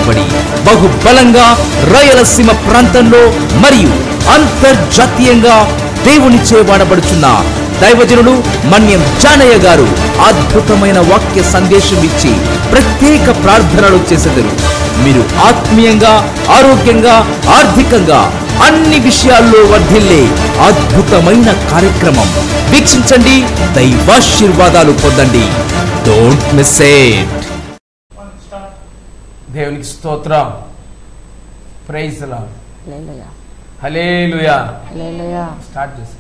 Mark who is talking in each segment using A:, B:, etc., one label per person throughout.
A: అభిషేకింపబడి బహుబలంగా రాయలసీమ ప్రాంతంలో మరియు అంతర్జాతీయంగా దేవునిచే వాడబడుచున్న దైవజనుడు మన్యం జానయ్య గారు అద్భుతమైన వాక్య సందేశం ఇచ్చి ప్రత్యేక ప్రార్థనలు చేసెదరు మీరు ఆత్మీయంగా ఆరోగ్యంగా ఆర్థికంగా అన్ని విషయాల్లో వర్ధిల్లే అద్భుతమైన కార్యక్రమం వీక్షించండి దైవాశీర్వాదాలు పొందండి డోంట్ మిస్ ఇట్
B: దేవునికి స్తోత్రం praise lord
C: hallelujah
B: hallelujah
C: hallelujah
B: start చేసుకో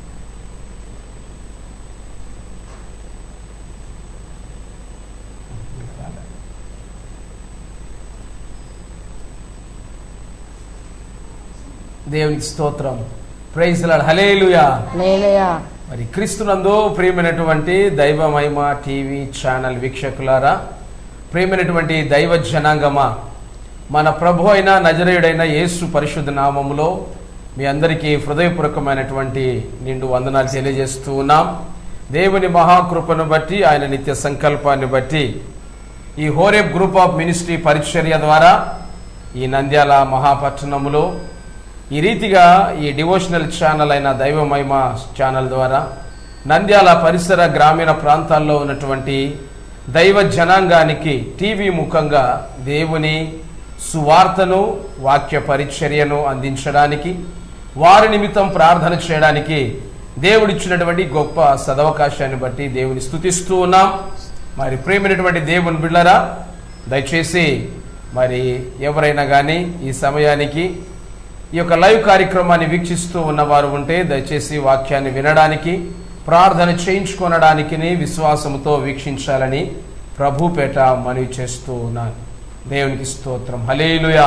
B: దేవునికి స్తోత్రం ప్రైజ్ లాడ్ హలేలుయా
C: హల్లెలూయా
B: మరి క్రీస్తునందు ప్రియమైనటువంటి దైవ మహిమ టీవీ ఛానల్ వీక్షకులారా ప్రియమైనటువంటి దైవ జనాంగమా మన ప్రభు అయిన నజరేయుడైన యేసు పరిశుద్ధ నామములో మీ అందరికీ హృదయపూర్వకమైనటువంటి నిండు వందనాలు తెలియజేస్తూ ఉన్నాం దేవుని మహాకృపను బట్టి ఆయన నిత్య సంకల్పాన్ని బట్టి ఈ హోరేబ్ గ్రూప్ ఆఫ్ మినిస్ట్రీ పరిచర్య ద్వారా ఈ నంద్యాల మహాపట్టణములో ఈ రీతిగా ఈ డివోషనల్ ఛానల్ అయిన దైవ మహిమ ఛానల్ ద్వారా నంద్యాల పరిసర గ్రామీణ ప్రాంతాల్లో ఉన్నటువంటి దైవ జనాంగానికి టీవీ ముఖంగా దేవుని సువార్తను వాక్య పరిచర్యను అందించడానికి వారి నిమిత్తం ప్రార్థన చేయడానికి దేవుడిచ్చినటువంటి గొప్ప సదవకాశాన్ని బట్టి దేవుని స్తుతిస్తూ ఉన్నాం మరి ప్రేమైనటువంటి దేవుని బిళ్ళరా దయచేసి మరి ఎవరైనా కానీ ఈ సమయానికి ఈ యొక్క లైవ్ కార్యక్రమాన్ని వీక్షిస్తూ ఉన్నవారు ఉంటే దయచేసి వాక్యాన్ని వినడానికి ప్రార్థన చేయించుకొనడానికి విశ్వాసముతో వీక్షించాలని ప్రభుపేట మనవి చేస్తూ ఉన్నాను దేవునికి స్తోత్రం హలేలుయా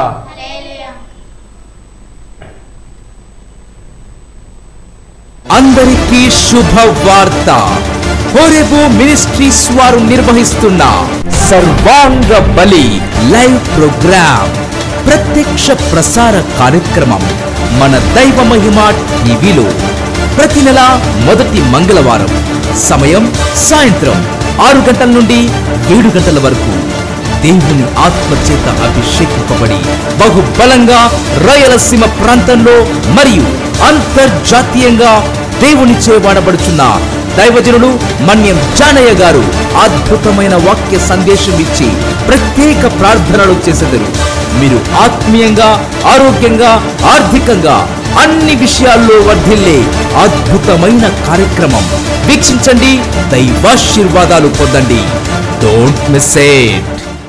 A: అందరికీ శుభవార్త హోరేబు మినిస్ట్రీస్ వారు నిర్వహిస్తున్న సర్వాంగ బలి లైవ్ ప్రోగ్రామ్ ప్రత్యక్ష ప్రసార కార్యక్రమం మన దైవ మహిమ టీవీలో ప్రతి నెల మొదటి మంగళవారం సమయం సాయంత్రం ఆరు గంటల నుండి ఏడు గంటల వరకు దేవుని ఆత్మచేత అభిషేకింపబడి బహుబలంగా రాయలసీమ ప్రాంతంలో మరియు అంతర్జాతీయంగా దేవునిచే వాడబడుచున్న దైవజనుడు మన్యం జానయ్య గారు అద్భుతమైన వాక్య సందేశం ఇచ్చి ప్రత్యేక ప్రార్థనలు చేసెదరు మీరు ఆత్మీయంగా ఆరోగ్యంగా ఆర్థికంగా అన్ని విషయాల్లో వర్ధిల్లే అద్భుతమైన కార్యక్రమం వీక్షించండి దైవాశీర్వాదాలు పొందండి డోంట్ మిస్ ఇట్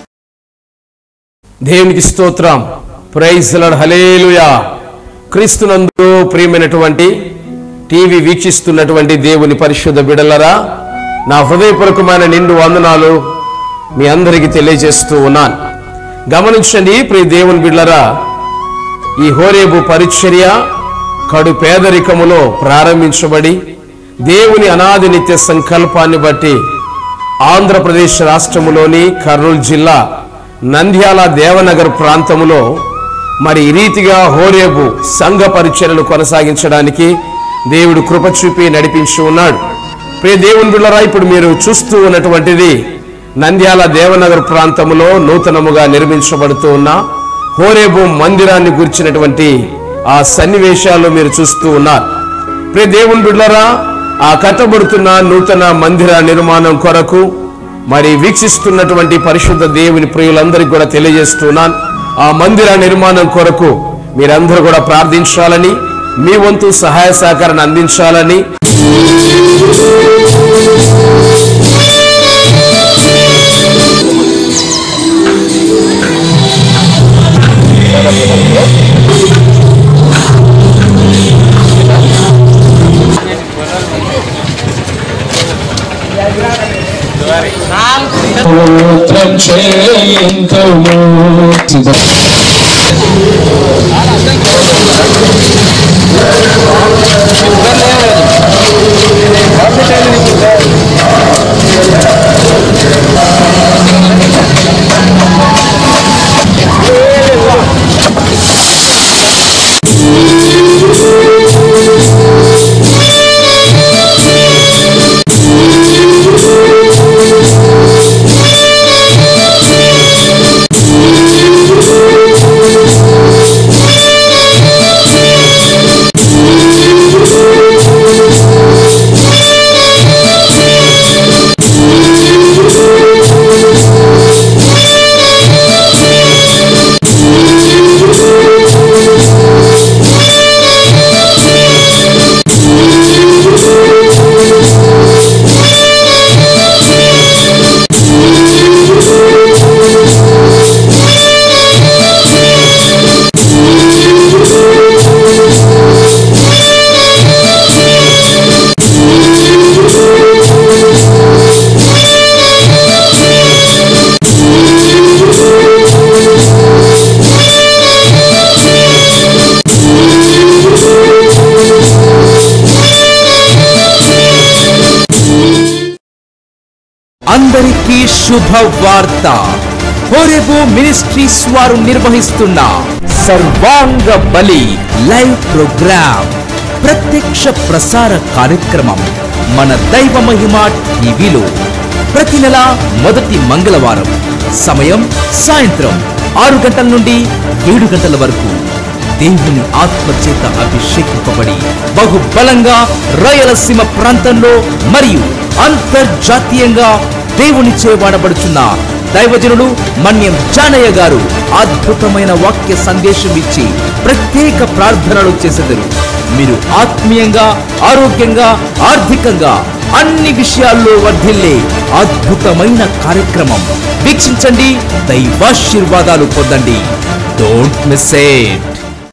B: దేవునికి స్తోత్రం ప్రైజ్ లార్డ్ హలేలుయా క్రీస్తునందు ప్రియమైనటువంటి టీవీ వీక్షిస్తున్నటువంటి దేవుని పరిశుద్ధ బిడలరా నా హృదయపూర్వకమైన నిండు వందనాలు మీ అందరికీ తెలియజేస్తూ ఉన్నాను గమనించండి ప్రియ దేవుని బిడ్లరా ఈ హోరేబు పరిచర్య కడు పేదరికములో ప్రారంభించబడి దేవుని అనాది నిత్య సంకల్పాన్ని బట్టి ఆంధ్రప్రదేశ్ రాష్ట్రములోని కర్నూలు జిల్లా నంద్యాల దేవనగర్ ప్రాంతములో మరి ఈ రీతిగా హోరేబు సంఘ పరిచర్యలు కొనసాగించడానికి దేవుడు కృప చూపి నడిపించి ఉన్నాడు ప్రియ దేవుని బిళ్ళరా ఇప్పుడు మీరు చూస్తూ ఉన్నటువంటిది నంద్యాల దేవనగర్ ప్రాంతములో నూతనముగా నిర్మించబడుతూ ఉన్న హోరేబు మందిరాన్ని గురించినటువంటి ఆ సన్నివేశాలు మీరు చూస్తూ ఉన్నారు ప్రియ దేవుని బిడ్డలారా ఆ కట్టబడుతున్న నూతన మందిర నిర్మాణం కొరకు మరి వీక్షిస్తున్నటువంటి పరిశుద్ధ దేవుని ప్రియులందరికీ కూడా తెలియజేస్తున్నాను ఆ మందిర నిర్మాణం కొరకు మీరందరూ కూడా ప్రార్థించాలని మీ వంతు సహాయ సహకారాన్ని అందించాలని
D: స్తోత్రం చేయింతుము
A: శుభవార్త హోరేబు మినిస్ట్రీస్ వారు నిర్వహిస్తున్న సర్వాంగ బలి లైవ్ ప్రోగ్రామ్ ప్రత్యక్ష ప్రసార కార్యక్రమం మన దైవ మహిమ టీవీలో ప్రతి నెల మొదటి మంగళవారం సమయం సాయంత్రం ఆరు గంటల నుండి ఏడు గంటల వరకు దేవుని ఆత్మచేత అభిషేకింపబడి బహుబలంగా రాయలసీమ ప్రాంతంలో మరియు అంతర్జాతీయంగా దేవునిచే వాడబడుచున్న దైవజనులు మన్యం జానయ్య గారు అద్భుతమైన వాక్య సందేశం ఇచ్చి ప్రత్యేక ప్రార్థనలు చేసెదరు మీరు ఆత్మీయంగా ఆరోగ్యంగా ఆర్థికంగా అన్ని విషయాల్లో వర్ధిల్లే అద్భుతమైన కార్యక్రమం వీక్షించండి దైవాశీర్వాదాలు పొందండి డోంట్ మిస్ ఇట్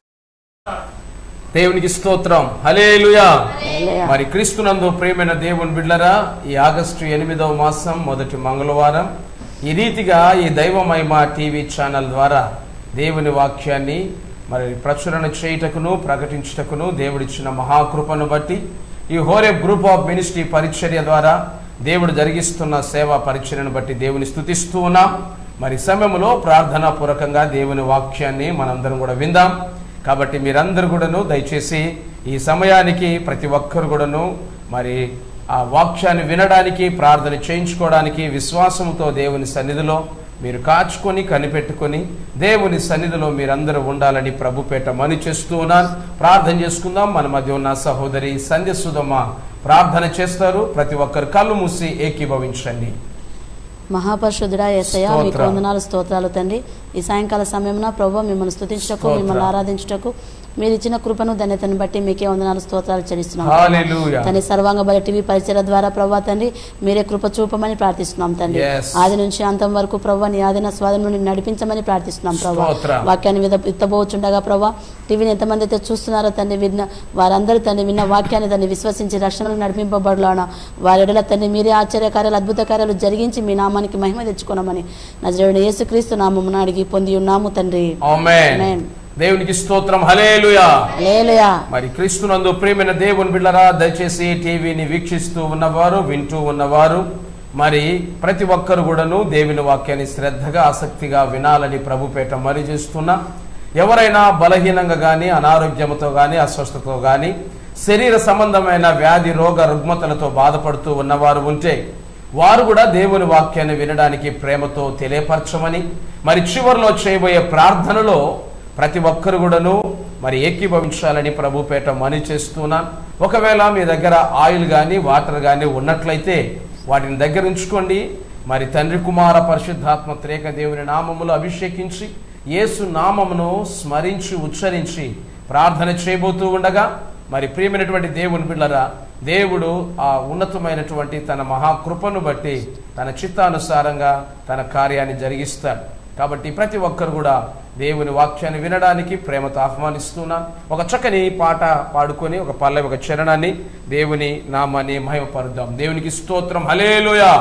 B: దేవునికి స్తోత్రం హలేలుయా
C: హల్లెలూయా.
B: మరి క్రీస్తునందు ప్రియమైన దేవుని బిడ్డరా ఈ ఆగస్టు ఎనిమిదవ మాసం మొదటి మంగళవారం ఈ రీతిగా ఈ దైవ మహిమ టీవీ ఛానల్ ద్వారా దేవుని వాక్యాన్ని మరి ప్రచురణ చేయుటకును ప్రకటించుటకును దేవుడిచ్చిన మహాకృపను బట్టి ఈ హోరే గ్రూప్ ఆఫ్ మినిస్ట్రీ పరిచర్య ద్వారా దేవుడు జరిగిస్తున్న సేవా పరిచర్యను బట్టి దేవుని స్తుతిస్తూ ఉన్నాం మరి సమయంలో ప్రార్థనా పూర్వకంగా దేవుని వాక్యాన్ని మనందరం కూడా విందాం కాబట్టి మీరందరూ కూడాను దయచేసి ఈ సమయానికి ప్రతి ఒక్కరు కూడాను మరి ఆ వాక్యాన్ని వినడానికి ప్రార్థన చేయించుకోవడానికి విశ్వాసంతో దేవుని సన్నిధిలో మీరు కాచుకొని కనిపెట్టుకొని దేవుని సన్నిధిలో మీరందరూ ఉండాలని ప్రభుపేట మని చేస్తూ ఉన్నాను ప్రార్థన చేసుకుందాం మన మధ్య ఉన్న సహోదరి సంధ్య సుధమ్మ ప్రార్థన చేస్తారు ప్రతి ఒక్కరు కళ్ళు మూసి ఏకీభవించండి
C: మహాపరిశుద్ధుడా ఎస్ఐయ మీకు
B: స్తోత్రం.
C: వందనాలు స్తోత్రాలు తండ్రి ఈ సాయంకాల సమయమున ప్రభు మిమ్మల్ని స్తుతించటకు
B: స్తోత్రం.
C: మిమ్మల్ని ఆరాధించటకు మీరు ఇచ్చిన కృపను ధన్యతను బట్టి మీకే వందనాలు స్తోత్రాలు చెల్లిస్తున్నాం
B: హల్లెలూయా.
C: తండ్రి సర్వాంగ బలి టీవీ పరిచయ ద్వారా ప్రభా తండ్రి మీరే కృప చూపమని ప్రార్థిస్తున్నాం తండ్రి
B: Yes.
C: ఆది నుంచి అంతం వరకు ప్రభా నీ ఆదిన స్వాధీనం నుండి నడిపించమని ప్రార్థిస్తున్నాం ప్రభా
B: స్తోత్రం.
C: వాక్యాన్ని విధ విత్తబోచుండగా ప్రభా టీవీని ఎంతమంది అయితే చూస్తున్నారో తండ్రి విన్న వారందరూ తండ్రి విన్న వాక్యాన్ని తండ్రి విశ్వసించి రక్షణకు నడిపింపబడలాన వారి ఎడల తండ్రి మీరే ఆశ్చర్య కార్యాలు అద్భుత కార్యాలు జరిగించి మీ నామానికి మహిమ తెచ్చుకోనమని నజరుడు యేసుక్రీస్తు నామమున అడిగి పొంది ఉన్నాము తండ్రి
B: ఆమేన్
C: ఆమేన్.
B: దేవునికి స్తోత్రం హలేలుయా
C: హల్లెలూయా
B: మరి క్రీస్తునందు ప్రియమైన దేవుని బిళ్ళరా దయచేసి టీవీని వీక్షిస్తూ ఉన్నవారు వింటూ ఉన్నవారు మరి ప్రతి ఒక్కరు కూడాను దేవుని వాక్యాన్ని శ్రద్ధగా ఆసక్తిగా వినాలని ప్రభుపేట మరి చేస్తున్నా ఎవరైనా బలహీనంగా కానీ అనారోగ్యంతో కానీ అస్వస్థతతో కానీ శరీర సంబంధమైన వ్యాధి రోగ రుగ్మతలతో బాధపడుతూ ఉన్నవారు ఉంటే వారు కూడా దేవుని వాక్యాన్ని వినడానికి ప్రేమతో తెలియపరచమని మరి చివరిలో చేయబోయే ప్రార్థనలో ప్రతి ఒక్కరు కూడాను మరి ఏకీభవించాలని ప్రభుపేట మని చేస్తున్నాను ఒకవేళ మీ దగ్గర ఆయిల్ కానీ వాటర్ కానీ ఉన్నట్లయితే వాటిని దగ్గర ఉంచుకోండి మరి తండ్రి కుమార పరిశుద్ధాత్మ త్రేక దేవుని నామములు అభిషేకించి యేసు నామమును స్మరించి ఉచ్చరించి ప్రార్థన చేయబోతూ ఉండగా మరి ప్రియమైనటువంటి దేవుని బిళ్ళరా దేవుడు ఆ ఉన్నతమైనటువంటి తన మహాకృపను బట్టి తన చిత్తానుసారంగా తన కార్యాన్ని జరిగిస్తాడు కాబట్టి ప్రతి ఒక్కరు కూడా దేవుని వాక్యాన్ని వినడానికి ప్రేమతో ఆహ్వానిస్తున్నా ఒక చక్కని పాట పాడుకొని ఒక పల్లె ఒక చరణాన్ని దేవుని నామాన్ని మహిమపరుద్దాం దేవునికి స్తోత్రం హలేలుయా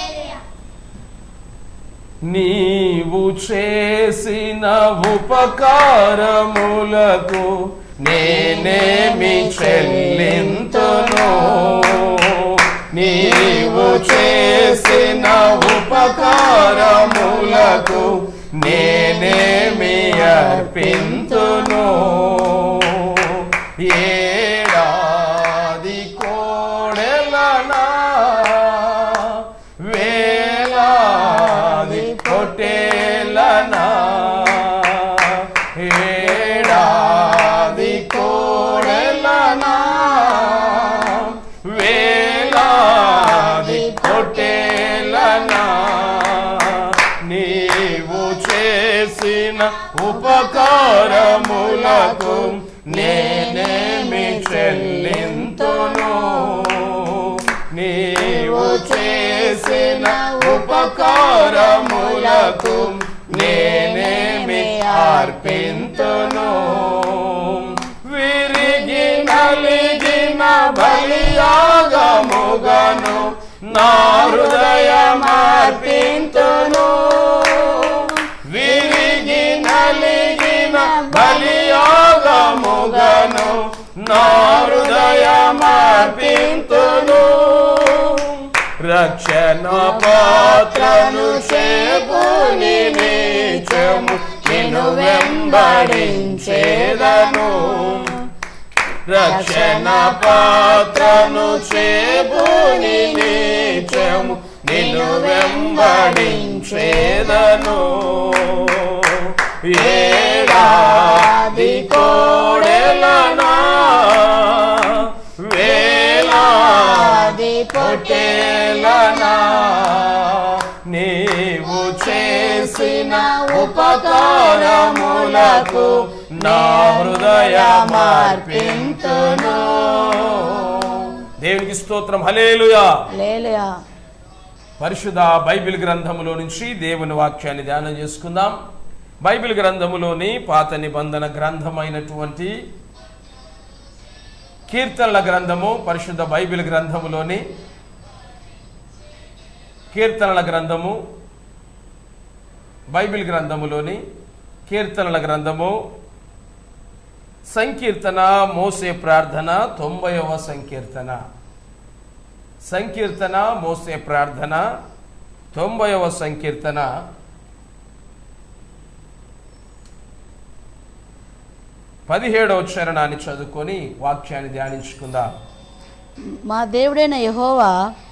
B: నీవు చేసిన ఉపకారములకు నేనేమి చెల్లింతును నీవు చేసిన ఉపకారములకు నేనేమి అర్పింతును ఏడాది కోడెలనా వేలాది పొట్టేలనా ఏడాది కోడెలనా వేలాది పొట్టేలనా నీవు చేసిన ఉపకారములకు నేనేమి చెల్లింతును నీవు చేసిన ఉపకారములకు నేనేమి అర్పింతును విరిగి నలిగిన బలియాగముగను నా హృదయమర్పింతును విరిగి నలిగిన బలియాగముగను నా హృదయమర్పింతును రక్షణ పాత్రను చేపుని నీచము నిన్ను వెంబడించేదను రక్షణ పాత్రను చేపుని నీచము నిన్ను వెంబడించేదను ఏడాది కోడెలనా వేలాది పొట్టేలనా నీవు చేసిన ఉపకారములకు నా హృదయ మార్పింతును దేవునికి స్తోత్రం హలేలుయా
C: లేలుయా
B: పరిశుద్ధ బైబిల్ గ్రంథములో నుంచి దేవుని వాక్యాన్ని ధ్యానం చేసుకుందాం బైబిల్ గ్రంథములోని పాత నిబంధన గ్రంథమైనటువంటి కీర్తనల గ్రంథము పరిశుద్ధ బైబిల్ గ్రంథములోని కీర్తనల గ్రంథము బైబిల్ గ్రంథములోని కీర్తనల గ్రంథము సంకీర్తన మోసే ప్రార్థన తొంభైవ సంకీర్తన సంకీర్తన మోసే ప్రార్థన తొంభైవ సంకీర్తన పదిహేడవ చరణాన్ని చదువుకొని వాక్యాన్ని ధ్యానించుకుందాం
C: మా దేవుడైన యహోవా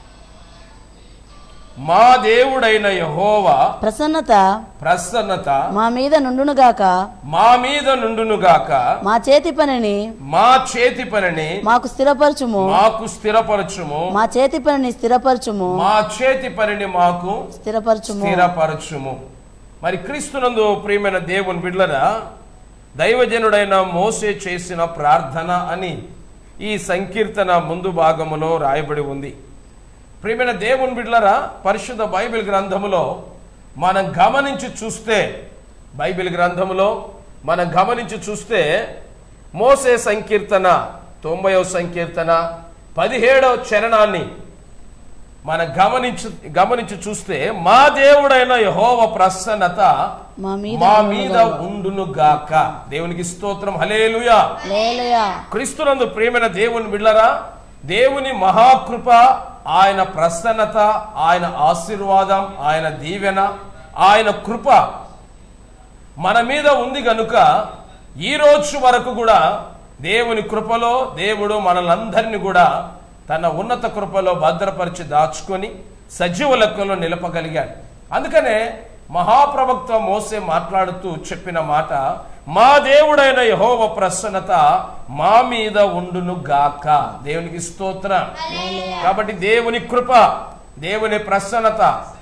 B: మా దేవుడైన యహోవా
C: ప్రసన్నత
B: ప్రసన్నత
C: మా మీద నుండునుగాక
B: మా మీద నుండునుగాక
C: మా చేతి పనిని
B: మా చేతి పనిని
C: మాకు స్థిరపరచుము
B: మాకు స్థిరపరచుము
C: మా చేతి పనిని స్థిరపరచుము
B: మా చేతి పనిని మాకు
C: స్థిరపరచుము
B: స్థిరపరచుము మరి క్రీస్తునందు ప్రియమైన దేవుని బిడ్లరా దైవజనుడైన మోసే చేసిన ప్రార్థన అని ఈ సంకీర్తన ముందు భాగములో రాయబడి ఉంది ప్రియమైన దేవుని బిడ్లరా పరిశుద్ధ బైబిల్ గ్రంథములో మనం గమనించి చూస్తే బైబిల్ గ్రంథములో మనం గమనించి చూస్తే మోసే సంకీర్తన తొంభైవ సంకీర్తన పదిహేడవ చరణాన్ని మనం గమనించి గమనించి చూస్తే మా దేవుడైన యహోవ ప్రసన్నత
C: మా మీద
B: మా మీద ఉండును గాక దేవునికి స్తోత్రం హలేలుయా
C: లేలుయా
B: క్రీస్తునందు ప్రేమైన దేవుని బిళ్ళరా దేవుని మహాకృప ఆయన ప్రసన్నత ఆయన ఆశీర్వాదం ఆయన దీవెన ఆయన కృప మన మీద ఉంది గనుక ఈ రోజు వరకు కూడా దేవుని కృపలో దేవుడు మనలందరినీ కూడా తన ఉన్నత కృపలో భద్రపరిచి దాచుకొని సజీవ లెక్కలో నిలపగలిగాడు అందుకనే మహాప్రవక్త మోసే మాట్లాడుతూ చెప్పిన మాట మా దేవుడైన యహోవ ప్రసన్నత మా మీద ఉండును గాక దేవునికి స్తోత్రం కాబట్టి దేవుని కృప దేవుని ప్రసన్నత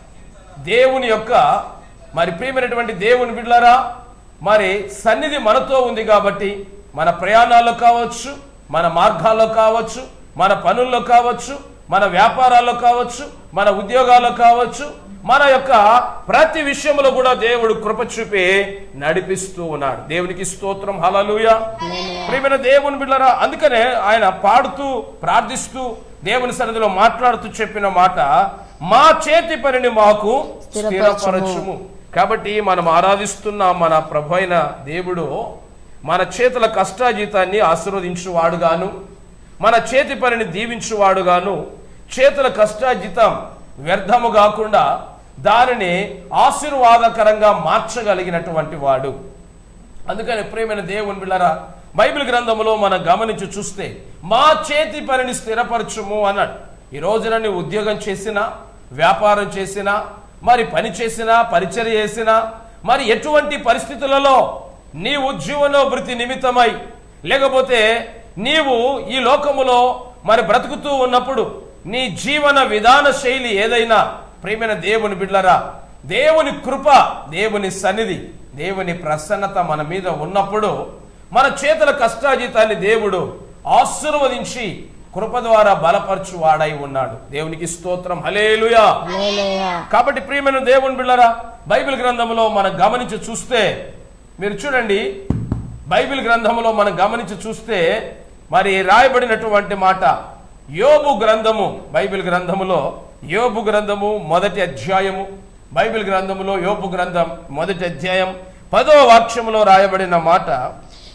B: దేవుని యొక్క మరి ప్రియమైనటువంటి దేవుని బిడ్డలారా మరి సన్నిధి మనతో ఉంది కాబట్టి మన ప్రయాణాల్లో కావచ్చు మన మార్గాల్లో కావచ్చు మన పనుల్లో కావచ్చు మన వ్యాపారాల్లో కావచ్చు మన ఉద్యోగాల్లో కావచ్చు మన యొక్క ప్రతి విషయంలో కూడా దేవుడు కృప చూపి నడిపిస్తూ ఉన్నాడు దేవునికి స్తోత్రం హలలుయ ప్రియమైన దేవుని బిడ్డరా అందుకనే ఆయన పాడుతూ ప్రార్థిస్తూ దేవుని సన్నిధిలో మాట్లాడుతూ చెప్పిన మాట మా చేతి పనిని మాకు
C: స్థిరపరచుము.
B: స్థిరపరచుము కాబట్టి మనం ఆరాధిస్తున్న మన ప్రభు అయిన దేవుడు మన చేతుల కష్టాజీతాన్ని ఆశీర్వదించువాడుగాను మన చేతి పనిని దీవించువాడుగాను చేతుల కష్టాజీతం వ్యర్థము కాకుండా దానిని ఆశీర్వాదకరంగా మార్చగలిగినటువంటి వాడు అందుకని ప్రేమైన దేవుని బిళ్ళరా బైబిల్ గ్రంథములో మనం గమనించి చూస్తే మా చేతి పనిని స్థిరపరచుము అన్నాడు ఈ రోజున నీవు ఉద్యోగం చేసినా వ్యాపారం చేసినా మరి పని చేసినా పరిచర్య చేసినా మరి ఎటువంటి పరిస్థితులలో నీవు జీవనోభృతి నిమిత్తమై లేకపోతే నీవు ఈ లోకములో మరి బ్రతుకుతూ ఉన్నప్పుడు నీ జీవన విధాన శైలి ఏదైనా ప్రేమైన దేవుని బిడ్లరా దేవుని కృప దేవుని సన్నిధి దేవుని ప్రసన్నత మన మీద ఉన్నప్పుడు మన చేతుల కష్టాజీతాన్ని దేవుడు ఆశీర్వదించి కృప ద్వారా బలపరచు వాడై ఉన్నాడు దేవునికి స్తోత్రం హలేలుయా
C: లేలుయా
B: కాబట్టి ప్రియమైన దేవుని బిళ్ళరా బైబిల్ గ్రంథంలో మనం గమనించి చూస్తే మీరు చూడండి బైబిల్ గ్రంథంలో మనం గమనించి చూస్తే మరి రాయబడినటువంటి మాట యోబు గ్రంథము బైబిల్ గ్రంథములో యోబు గ్రంథము మొదటి అధ్యాయము బైబిల్ గ్రంథములో యోబు గ్రంథం మొదటి అధ్యాయం పదో వాక్యములో రాయబడిన మాట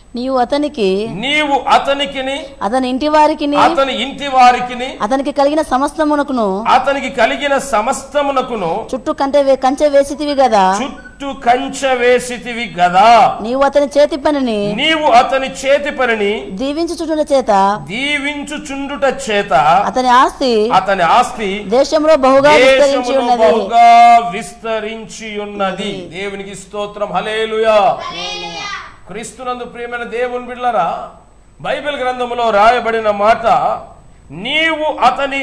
C: నీవు అతనికి
B: నీవు అతనికిని
C: అతని ఇంటి వారికి
B: అతని ఇంటి వారికిని
C: అతనికి కలిగిన సమస్తమునకును
B: అతనికి కలిగిన సమస్తమునకును
C: చుట్టూ కంటే వే- కంచె వేసితివి కదా
B: చుట్టూ కంచె వేసితివి గదా
C: నీవు అతని చేతి పనిని
B: నీవు అతని చేతి పనిని
C: దీవించుచుండుట చేత
B: దీవించుచుండుట చేత
C: అతని ఆస్తి
B: అతని ఆస్తి
C: దేశంలో బహుగా విస్తరించి
B: దేశములో
C: ఉన్నది
B: బహుగా విస్తరించి ఉన్నది దేవునికి స్తోత్రం హలేలుయా క్రీస్తునందు ప్రియమైన దేవుని బిడ్డలరా బైబిల్ గ్రంథములో రాయబడిన మాట నీవు అతని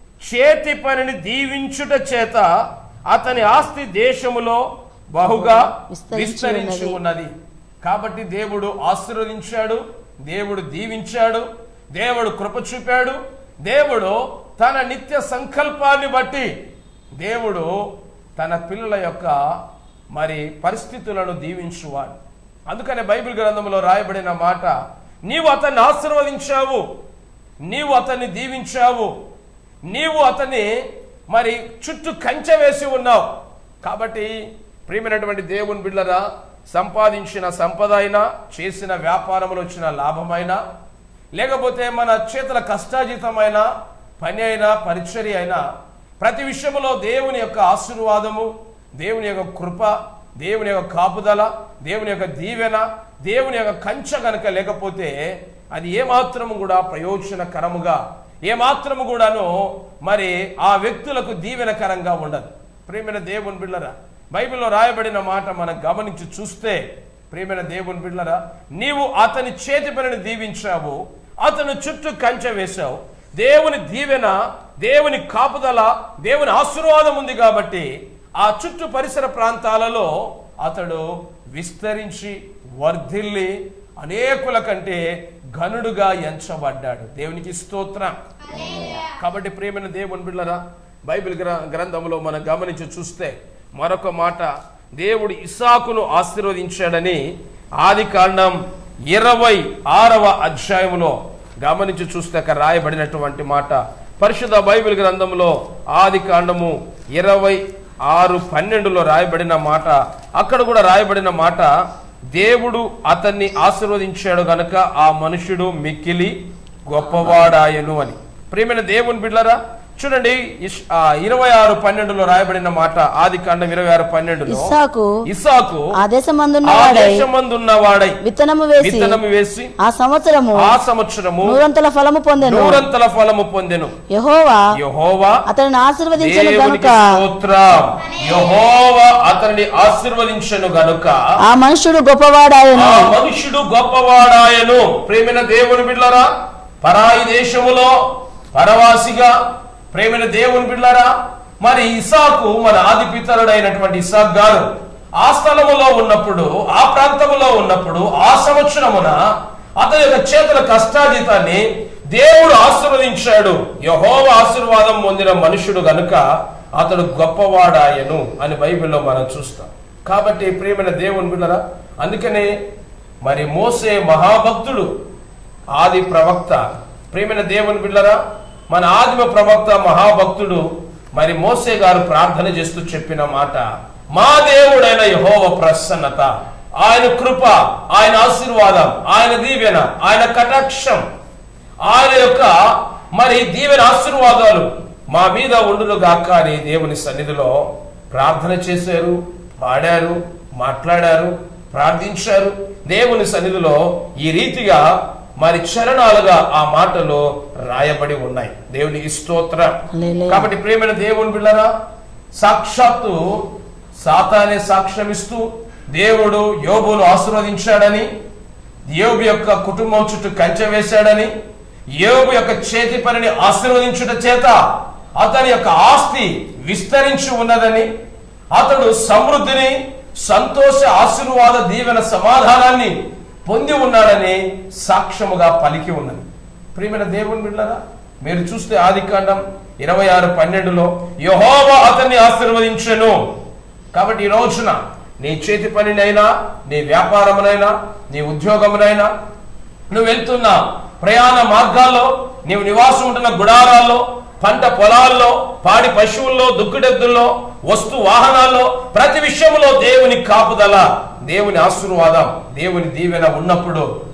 B: చేతి పనిని దీవించుట చేత అతని ఆస్తి దేశములో బహుగా
C: విస్తరించి
B: విస్తరించి
C: ఉన్నది.
B: ఉన్నది కాబట్టి దేవుడు ఆశీర్వదించాడు దేవుడు దీవించాడు దేవుడు కృప చూపాడు దేవుడు తన నిత్య సంకల్పాన్ని బట్టి దేవుడు తన పిల్లల యొక్క మరి పరిస్థితులను దీవించువాడు అందుకనే బైబిల్ గ్రంథంలో రాయబడిన మాట నీవు అతన్ని ఆశీర్వదించావు నీవు అతన్ని దీవించావు నీవు అతన్ని మరి చుట్టూ కంచె వేసి ఉన్నావు కాబట్టి ప్రియమైనటువంటి దేవుని బిడ్డరా సంపాదించిన సంపద అయినా చేసిన వ్యాపారంలో వచ్చిన లాభమైనా లేకపోతే మన చేతుల కష్టాజీతమైన పని అయినా పరిచర్య అయినా ప్రతి విషయంలో దేవుని యొక్క ఆశీర్వాదము దేవుని యొక్క కృప దేవుని యొక్క కాపుదల దేవుని యొక్క దీవెన దేవుని యొక్క కంచె కనుక లేకపోతే అది ఏమాత్రము కూడా ప్రయోజనకరముగా ఏమాత్రము కూడాను మరి ఆ వ్యక్తులకు దీవెనకరంగా ఉండదు ప్రియమైన దేవుని బిళ్ళరా బైబిల్లో రాయబడిన మాట మనం గమనించి చూస్తే ప్రియమైన దేవుని బిడ్డలరా నీవు అతని చేతి పనిని దీవించావు అతను చుట్టూ కంచె వేశావు దేవుని దీవెన దేవుని కాపుదల దేవుని ఆశీర్వాదం ఉంది కాబట్టి ఆ చుట్టూ పరిసర ప్రాంతాలలో అతడు విస్తరించి వర్ధిల్లి అనేకుల కంటే ఘనుడుగా ఎంచబడ్డాడు దేవునికి స్తోత్రం కాబట్టి ప్రియమైన దేవుని బిడ్డలరా బైబిల్ గ్ర- గ్రంథంలో మనం గమనించి చూస్తే మరొక మాట దేవుడు ఇసాకును ఆశీర్వదించాడని ఆది కాండం ఇరవై ఆరవ అధ్యాయంలో గమనించి చూస్తే అక్కడ రాయబడినటువంటి మాట పరిశుద్ధ బైబిల్ గ్రంథంలో ఆది కాండము ఇరవై ఆరు పన్నెండులో రాయబడిన మాట అక్కడ కూడా రాయబడిన మాట దేవుడు అతన్ని ఆశీర్వదించాడు గనుక ఆ మనుషుడు మిక్కిలి గొప్పవాడాయను అని ప్రియమైన దేవుని బిడ్డలారా చూడండి ఇష్- ఆ ఇరవై ఆరు పన్నెండులో రాయబడిన మాట ఆది కాండం ఇరవై ఆరు పన్నెండులో
C: ఇస్సాకు
B: ఇసాకు
C: ఆ దేశమందున్న
B: ఆ
C: వాడై
B: దేశమందున్న వాడై
C: విత్తనము వేసి
B: విత్తనము వేసి
C: ఆ సంవత్సరము
B: ఆ సంవత్సరము
C: నూరంతల ఫలము పొందెను
B: నూరంతల ఫలము పొందెను
C: యెహోవా
B: యహోవా
C: అతనిని ఆశీర్వదించను
B: దేవునికి
C: గనుక
B: స్తోత్రం యహోవా అతన్ని ఆశీర్వదించను గనుక
C: ఆ మనుషుడు గొప్పవాడాయను
B: ఆ మనుషుడు గొప్పవాడాయను ప్రేమైన దేవుని బిడ్డలారా పరాయి దేశములో పరవాసిగా ప్రేమైన దేవుని బిడ్డలారా మరి ఇసాకు మన ఆది పితరుడైనటువంటి ఇసాక్ గారు ఆ స్థలములో ఉన్నప్పుడు ఆ ప్రాంతములో ఉన్నప్పుడు ఆ సంవత్సరమున అతని యొక్క చేతుల కష్టాజీతాన్ని దేవుడు ఆశీర్వదించాడు యహోవ ఆశీర్వాదం పొందిన మనుషుడు గనుక అతడు గొప్పవాడాయను అని బైబిల్లో మనం చూస్తాం కాబట్టి ప్రియమైన దేవుని బిడ్డరా అందుకనే మరి మోసే మహాభక్తుడు ఆది ప్రవక్త ప్రియమైన దేవుని బిడ్డరా మన ఆదిమ ప్రవక్త మహాభక్తుడు మరి మోసే గారు ప్రార్థన చేస్తూ చెప్పిన మాట మా దేవుడైన యహోవ ప్రసన్నత ఆయన కృప ఆయన ఆశీర్వాదం ఆయన దీవెన ఆయన కటాక్షం ఆయన యొక్క మరి దీవెన ఆశీర్వాదాలు మా మీద ఉండును గాక అని దేవుని సన్నిధిలో ప్రార్థన చేశారు పాడారు మాట్లాడారు ప్రార్థించారు దేవుని సన్నిధిలో ఈ రీతిగా మరి చరణాలుగా ఆ మాటలు రాయబడి ఉన్నాయి దేవునికి స్తోత్రం
C: హల్లెలూయా.
B: కాబట్టి ప్రేమైన దేవుని బిళ్ళరా సాక్షాత్తు సాతానే సాక్ష్యమిస్తూ దేవుడు యోబును ఆశీర్వదించాడని యోబు యొక్క కుటుంబం చుట్టూ కంచె వేశాడని యోబు యొక్క చేతి పనిని ఆశీర్వదించుట చేత అతని యొక్క ఆస్తి విస్తరించి ఉన్నదని అతడు సమృద్ధిని సంతోష ఆశీర్వాద దీవెన సమాధానాన్ని పొంది ఉన్నాడని సాక్ష్యముగా పలికి ఉన్నది ప్రియమైన దేవుని బిడ్డలారా మీరు చూస్తే ఆది కాండం ఇరవై ఆరు పన్నెండులో యహోవా అతన్ని ఆశీర్వదించెను కాబట్టి ఈ రోజున నీ చేతి పనినైనా నీ వ్యాపారమునైనా నీ ఉద్యోగమునైనా నువ్వు వెళ్తున్న ప్రయాణ మార్గాల్లో నీవు నివాసం ఉంటున్న గుడారాల్లో పంట పొలాల్లో పాడి పశువుల్లో దుక్కుడెద్దుల్లో వస్తు వాహనాల్లో ప్రతి విషయంలో దేవుని కాపుదల దేవుని ఆశీర్వాదం దేవుని దీవెన ఉన్నప్పుడు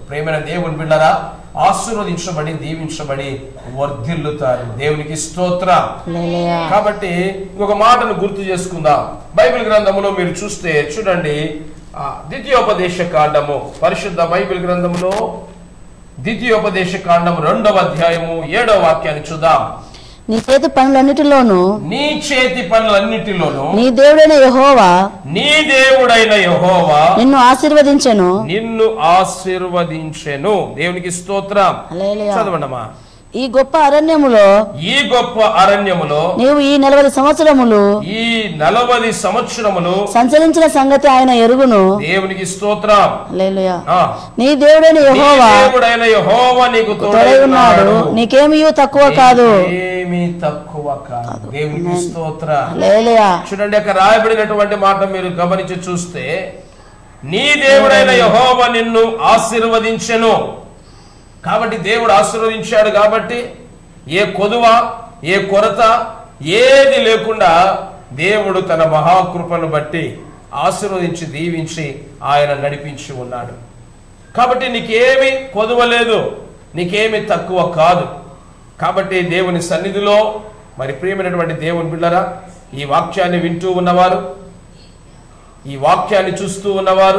B: ప్రేమైన దేవుని బిడ్డరా ఆశీర్వదించబడి దీవించబడి వర్ధిల్లుతారు దేవునికి స్తోత్రం
C: హల్లెలూయా.
B: కాబట్టి ఇంకొక మాటను గుర్తు చేసుకుందాం బైబిల్ గ్రంథములో మీరు చూస్తే చూడండి ఆ, ద్వితీయోపదేశ కాండము పరిశుద్ధ బైబిల్ గ్రంథములో ద్వితీయోపదేశ కాండము రెండవ అధ్యాయము ఏడవ వాక్యాన్ని చూద్దాం
C: నీ చేతి పనులన్నిటిలోనూ
B: నీ చేతి పనులన్నిటిలోనూ
C: నీ దేవుడైన యెహోవా
B: నీ దేవుడైన యెహోవా
C: నిన్ను ఆశీర్వదించెను
B: నిన్ను ఆశీర్వదించెను దేవునికి స్తోత్రం
C: హల్లెలూయా.
B: చదవండమ్మా
C: ఈ గొప్ప అరణ్యములో
B: ఈ గొప్ప అరణ్యములో
C: నీవు ఈ నలభై సంవత్సరములు
B: ఈ నలభై సంవత్సరములు
C: సంచరించిన సంగతి ఆయన ఎరుగును
B: దేవునికి స్తోత్రం
C: హల్లెలూయా.
B: ఆ,
C: నీ దేవుడైన
B: నీ
C: యెహోవా
B: దేవుడైన యెహోవా నీకు
C: తొడై ఉన్నాడు నీకేమీ తక్కువ కాదు
B: ఏమీ తక్కువ కాదు దేవునికి స్తోత్రం
C: హల్లెలూయా.
B: చూడండి అక్కడ రాయబడినటువంటి మాట మీరు గమనించి చూస్తే నీ దేవుడైన యెహోవా నిన్ను ఆశీర్వదించెను కాబట్టి దేవుడు ఆశీర్వదించాడు కాబట్టి ఏ కొదువ ఏ కొరత ఏది లేకుండా దేవుడు తన మహాకృపను బట్టి ఆశీర్వదించి దీవించి ఆయన నడిపించి ఉన్నాడు కాబట్టి నీకేమి కొదువ లేదు నీకేమి తక్కువ కాదు కాబట్టి దేవుని సన్నిధిలో మరి ప్రియమైనటువంటి దేవుని బిడ్డరా ఈ వాక్యాన్ని వింటూ ఉన్నవారు ఈ వాక్యాన్ని చూస్తూ ఉన్నవారు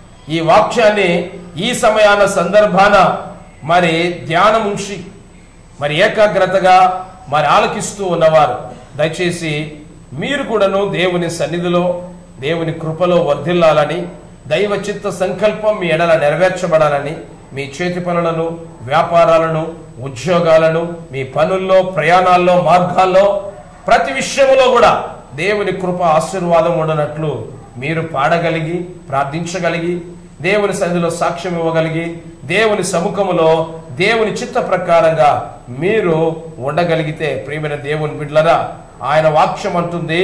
B: ఈ వాక్యాన్ని ఈ సమయాన సందర్భాన మరి ధ్యానం ఉంచి మరి ఏకాగ్రతగా మరి ఆలకిస్తూ ఉన్నవారు దయచేసి మీరు కూడాను దేవుని సన్నిధిలో దేవుని కృపలో వర్ధిల్లాలని దైవ చిత్త సంకల్పం మీ ఎడల నెరవేర్చబడాలని మీ చేతి పనులను వ్యాపారాలను ఉద్యోగాలను మీ పనుల్లో ప్రయాణాల్లో మార్గాల్లో ప్రతి విషయంలో కూడా దేవుని కృప ఆశీర్వాదం ఉండనట్లు మీరు పాడగలిగి ప్రార్థించగలిగి దేవుని సన్నిధిలో సాక్ష్యం ఇవ్వగలిగి దేవుని సముఖములో దేవుని చిత్త ప్రకారంగా మీరు ఉండగలిగితే ప్రియమైన దేవుని బిడ్లరా ఆయన వాక్యం అంటుంది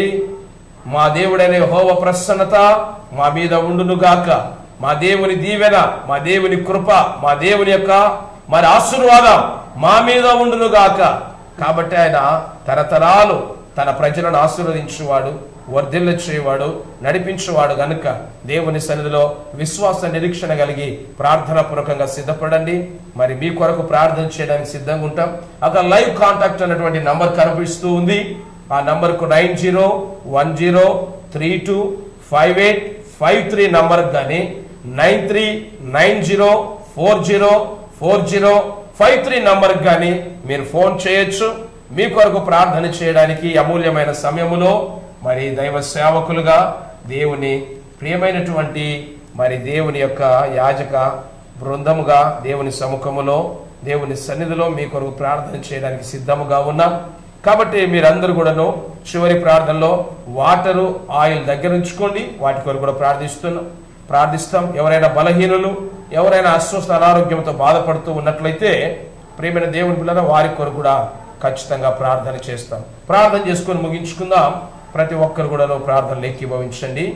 B: మా దేవుడైన హోవ ప్రసన్నత మా మీద ఉండునుగాక మా దేవుని దీవెన మా దేవుని కృప మా దేవుని యొక్క మరి ఆశీర్వాదం మా మీద ఉండునుగాక కాబట్టి ఆయన తరతరాలు తన ప్రజలను ఆశీర్వదించేవాడు వర్ధిల్ల చేయవాడు నడిపించేవాడు గనుక దేవుని సన్నిధిలో విశ్వాస నిరీక్షణ కలిగి ప్రార్థన పూర్వకంగా సిద్ధపడండి మరి మీ కొరకు ప్రార్థన చేయడానికి సిద్ధంగా ఉంటాం అక్కడ లైవ్ కాంటాక్ట్ అన్నటువంటి నంబర్ కనిపిస్తూ ఉంది ఆ నంబర్కు nine zero one zero three two five eight five three number కానీ nine three nine zero four zero four zero five three నంబర్కి కానీ మీరు ఫోన్ చేయొచ్చు మీ కొరకు ప్రార్థన చేయడానికి అమూల్యమైన సమయములో మరి దైవ సేవకులుగా దేవుని ప్రియమైనటువంటి మరి దేవుని యొక్క యాజక బృందముగా దేవుని సముఖములో దేవుని సన్నిధిలో మీ కొరకు ప్రార్థన చేయడానికి సిద్ధముగా ఉన్నాం కాబట్టి మీరందరూ కూడాను చివరి ప్రార్థనలో వాటరు ఆయిల్ దగ్గర ఉంచుకోండి వాటి కొరకు కూడా ప్రార్థిస్తున్నాం ప్రార్థిస్తాం ఎవరైనా బలహీనులు ఎవరైనా అస్వస్థ అనారోగ్యంతో బాధపడుతూ ఉన్నట్లయితే ప్రియమైన దేవుని పిల్లల వారి కొరకు కూడా ఖచ్చితంగా ప్రార్థన చేస్తాం ప్రార్థన చేసుకొని ముగించుకుందాం ప్రతి ఒక్కరు కూడా ప్రార్థనలు ఏకీభవించండి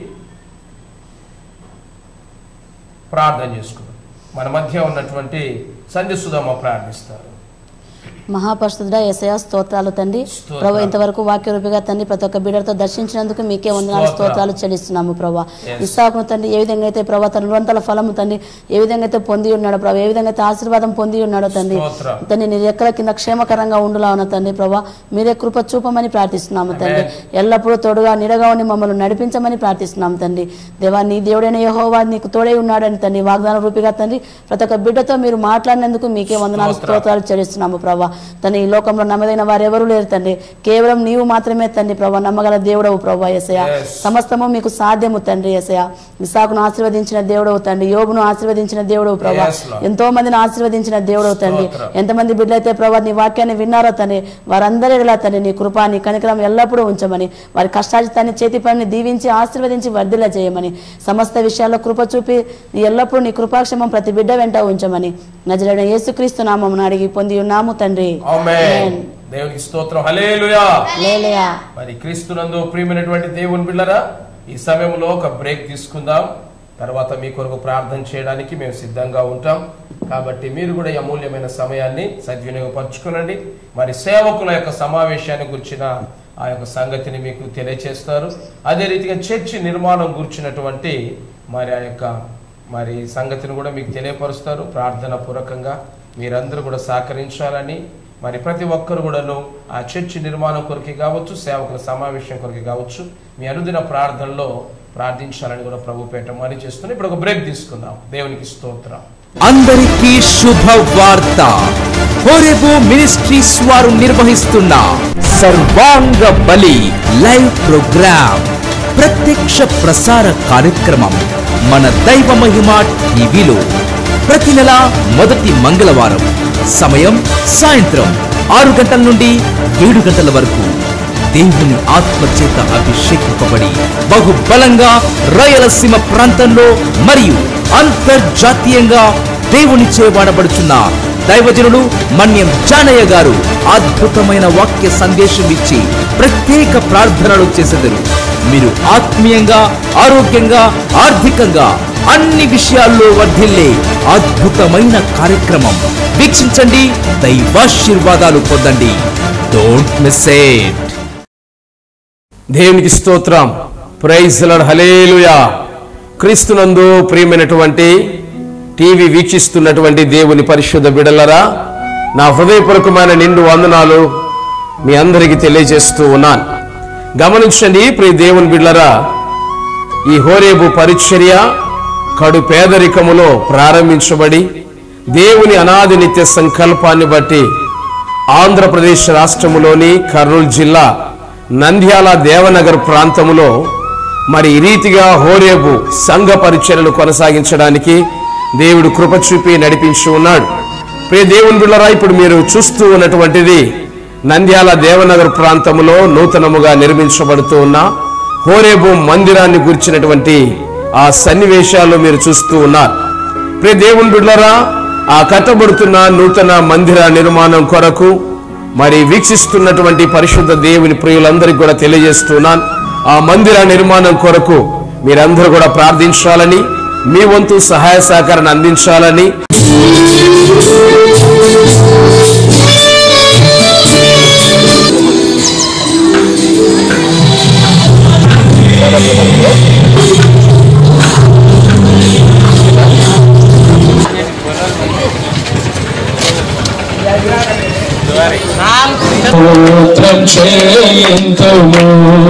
B: ప్రార్థన చేసుకుందాం మన మధ్య ఉన్నటువంటి సంధ్య సుధమ్మ ప్రార్థిస్తారు
C: మహాపరిశుద్ధుడ ఎసయా స్తోత్రాలు తండ్రి
B: స్తోత్రాలు.
C: ప్రభు ఇంతవరకు వాక్య రూపిగా తండ్రి ప్రతి ఒక్క బిడ్డతో దర్శించినందుకు మీకే వందనాలు
B: స్తోత్రాలు.
C: స్తోత్రాలు చెల్లిస్తున్నాము ప్రభా
B: Yes.
C: ఇస్సాకును తండ్రి ఏ విధంగా అయితే ప్రభా తన నిరంతర ఫలము తండ్రి ఏ విధంగా అయితే పొంది ఉన్నాడో ప్రభా ఏ విధంగా అయితే ఆశీర్వాదం పొంది ఉన్నాడో తండ్రి
B: స్తోత్రం.
C: తండ్రి నీ రెక్కల కింద క్షేమకరంగా ఉండులా ఉన్న తండ్రి ప్రభా మీరే కృప చూపమని ప్రార్థిస్తున్నాము తండ్రి ఎల్లప్పుడూ తోడుగా నిడగా ఉండి మమ్మల్ని నడిపించమని ప్రార్థిస్తున్నాము తండ్రి దేవా నీ దేవుడైన యెహోవా నీకు తోడై ఉన్నాడని తండ్రి వాగ్దాన రూపిగా తండ్రి ప్రతి ఒక్క బిడ్డతో మీరు మాట్లాడినందుకు మీకే వందనాలు
B: స్తోత్రం.
C: స్తోత్రాలు చెల్లిస్తున్నాము ప్రభా తండ్రి ఈ లోకంలో నమ్మదైన వారు ఎవరు లేరు తండ్రి కేవలం నీవు మాత్రమే తండ్రి ప్రభా నమ్మగల దేవుడవు ప్రభా ఎసయ
B: Yes.
C: సమస్తము మీకు సాధ్యము తండ్రి ఎసయ ఇసాకును ఆశీర్వదించిన దేవుడవు తండ్రి యోబును ఆశీర్వదించిన దేవుడవు ప్రభా
B: Yes, Lord.
C: ఎంతో మందిని ఆశీర్వదించిన దేవుడవు తండ్రి
B: స్తోత్రం.
C: ఎంతమంది బిడ్డలైతే ప్రభా నీ వాక్యాన్ని విన్నారో తండ్రి వారందరి ఎడలా తండ్రి నీ కృప నీ కనికరం ఎల్లప్పుడూ ఉంచమని వారి కష్టాజితాన్ని చేతి పనిని దీవించి ఆశీర్వదించి వర్ధిల్ల చేయమని సమస్త విషయాల్లో కృప చూపి నీ ఎల్లప్పుడూ నీ కృపాక్షమం ప్రతి బిడ్డ వెంట ఉంచమని నజరైన యేసుక్రీస్తు నామం అడిగి పొంది ఉన్నాము తండ్రి
B: ఆమేన్ దేవునికి స్తోత్రం హల్లెలూయా
C: లేలయా
B: మరి క్రీస్తునందు ప్రియమైనటువంటి దేవుని బిళ్ళరా ఈ సమయంలో ఒక బ్రేక్ తీసుకుందాం తర్వాత మీ కొరకు ప్రార్థన చేయడానికి మేము సిద్ధంగా ఉంటాం కాబట్టి మీరు కూడా ఈ అమూల్యమైన సమయాన్ని సద్వినియోగపరచుకునండి మరి సేవకుల యొక్క సమావేశాన్ని గురించిన ఆ యొక్క సంగతిని మీకు తెలియచేస్తారు అదే రీతిగా చర్చి నిర్మాణం గురించినటువంటి మరి ఆ యొక్క మరి సంగతిని కూడా మీకు తెలియపరుస్తారు ప్రార్థన పూర్వకంగా మీరందరూ కూడా సహకరించాలని మరి ప్రతి ఒక్కరు కూడాను ఆ చర్చి నిర్మాణం కొరకు కావచ్చు సేవకుల సమావేశం కొరకు కావచ్చు మీ అనుదిన ప్రార్థనలో ప్రార్థించాలని కూడా ప్రభు పేట మరి చేస్తున్నాం ఇప్పుడు ఒక బ్రేక్ తీసుకుందాం దేవునికి స్తోత్రం
A: అందరికీ శుభ వార్త హోరేబు మినిస్ట్రీస్ వారు నిర్వహిస్తున్న సర్వాంగ బలి లైవ్ ప్రోగ్రామ్ ప్రత్యక్ష ప్రసార కార్యక్రమం మన దైవ మహిమ టీవీలో ప్రతి నెల మొదటి మంగళవారం సమయం సాయంత్రం ఆరు గంటల నుండి ఏడు గంటల వరకు దేవుని ఆత్మచేత అభిషేకింపబడి బహుబలంగా రాయలసీమ ప్రాంతంలో మరియు అంతర్జాతీయంగా దేవునిచే వాడబడుచున్న దైవజనులు మన్యం జానయ్య గారు అద్భుతమైన వాక్య సందేశం ఇచ్చి ప్రత్యేక ప్రార్థనలు చేసెదరు మీరు ఆత్మీయంగా ఆరోగ్యంగా ఆర్థికంగా అన్ని విషయాల్లో వర్ధిల్లే అద్భుతమైన కార్యక్రమం వీక్షించండి దైవాశీర్వాదాలు పొందండి డోంట్ మిస్ ఇట్
B: దేవునికి స్తోత్రం ప్రైజ్ లార్డ్ హలేలుయా క్రీస్తునందు ప్రియమైనటువంటి టీవీ వీక్షిస్తున్నటువంటి దేవుని పరిశుద్ధ బిడలరా నా హృదయపూర్వకమైన నిండు వందనాలు మీ అందరికీ తెలియజేస్తూ ఉన్నాను గమనించండి ప్రియ దేవుని బిడ్లరా ఈ హోరేబు పరిచర్య కడు పేదరికములో ప్రారంభించబడి దేవుని అనాది నిత్య సంకల్పాన్ని బట్టి ఆంధ్రప్రదేశ్ రాష్ట్రములోని కర్నూలు జిల్లా నంద్యాల దేవనగర్ ప్రాంతములో మరి ఈ రీతిగా హోరేబు సంఘ పరిచర్యలు కొనసాగించడానికి దేవుడు కృప చూపి నడిపించి ఉన్నాడు ప్రియ దేవుని బిళ్ళరా ఇప్పుడు మీరు చూస్తూ ఉన్నటువంటిది నంద్యాల దేవనగర్ ప్రాంతములో నూతనముగా నిర్మించబడుతూ ఉన్న హోరేబు మందిరాన్ని గురించినటువంటి ఆ సన్నివేశాలు మీరు చూస్తూ ఉన్నారు ప్రియ దేవుని బిడ్డలారా ఆ కట్టబడుతున్న నూతన మందిర నిర్మాణం కొరకు మరి వీక్షిస్తున్నటువంటి పరిశుద్ధ దేవుని ప్రియులందరికీ కూడా తెలియజేస్తున్నాను ఆ మందిర నిర్మాణం కొరకు మీరందరూ కూడా ప్రార్థించాలని మీ వంతు సహాయ సహకారాన్ని అందించాలని
D: స్తోత్రం చేయింతుము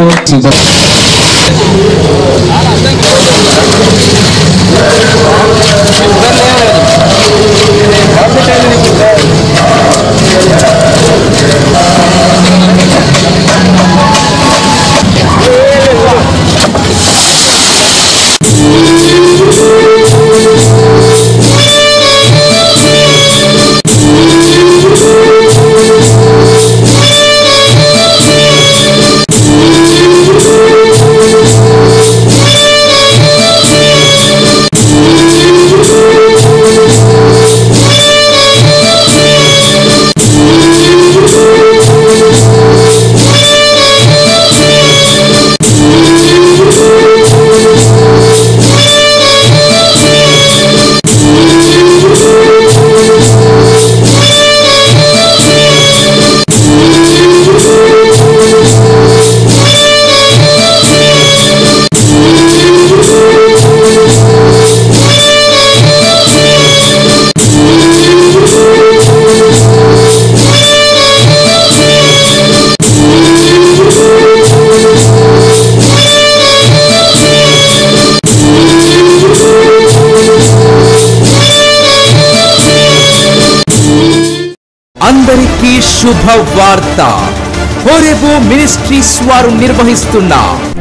A: అందరికీ శుభ వార్త హోరేబు మినిస్ట్రీస్ వారు నిర్వహిస్తున్న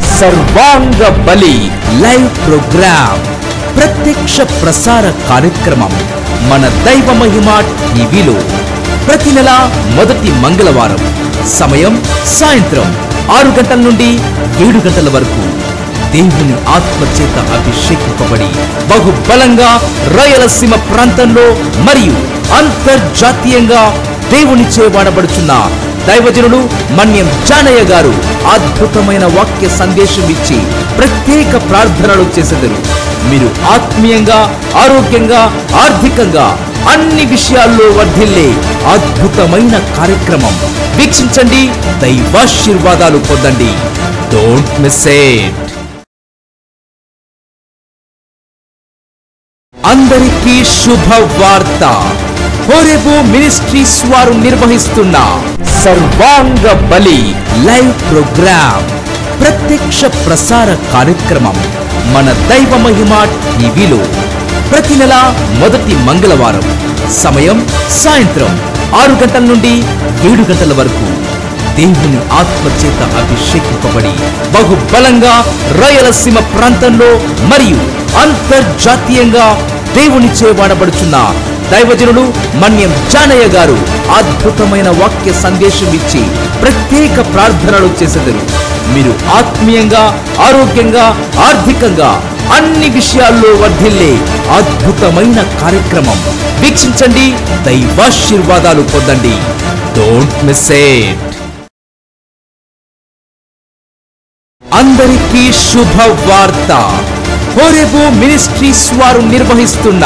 A: సర్వాంగ బలి లైవ్ ప్రోగ్రామ్ ప్రత్యక్ష ప్రసార కార్యక్రమం మన దైవ మహిమ టీవీలో ప్రతి నెల మొదటి మంగళవారం సమయం సాయంత్రం ఆరు గంటల నుండి ఏడు గంటల వరకు దేవుని ఆత్మచేత అభిషేకింపబడి బహుబలంగా రాయలసీమ ప్రాంతంలో మరియు అంతర్జాతీయంగా దేవునిచే వాడబడుచున్న దైవజనులు మన్యం జానయ్య గారు అద్భుతమైన వాక్య సందేశం ఇచ్చి ప్రత్యేక ప్రార్థనలు చేసెదరు మీరు ఆత్మీయంగా ఆరోగ్యంగా ఆర్థికంగా అన్ని విషయాల్లో వర్ధిల్లే అద్భుతమైన కార్యక్రమం వీక్షించండి దైవాశీర్వాదాలు పొందండి డోంట్ మిస్ ఇట్ అందరికీ శుభవార్త హోరేబు మినిస్ట్రీస్ వారు నిర్వహిస్తున్న సర్వాంగ బలి లైవ్ ప్రోగ్రామ్ ప్రత్యక్ష ప్రసార కార్యక్రమం మన దైవ మహిమ టీవీలో ప్రతి నెల మొదటి మంగళవారం సమయం సాయంత్రం ఆరు గంటల నుండి ఏడు గంటల వరకు దేవుని ఆత్మచేత అభిషేకింపబడి బహుబలంగా రాయలసీమ ప్రాంతంలో మరియు అంతర్జాతీయంగా దేవుని వాడబడుచున్న దైవజనుడు మన్యం జానయ్య గారు అద్భుతమైన వాక్య సందేశం ఇచ్చి ప్రత్యేక ప్రార్థనలు చేసెదరు మీరు ఆత్మీయంగా ఆరోగ్యంగా ఆర్థికంగా అన్ని విషయాల్లో వర్ధిల్లే అద్భుతమైన కార్యక్రమం వీక్షించండి దైవాశీర్వాదాలు పొందండి డోంట్ మిస్ ఇట్ అందరికీ శుభవార్త హోరేబు మినిస్ట్రీస్ వారు నిర్వహిస్తున్న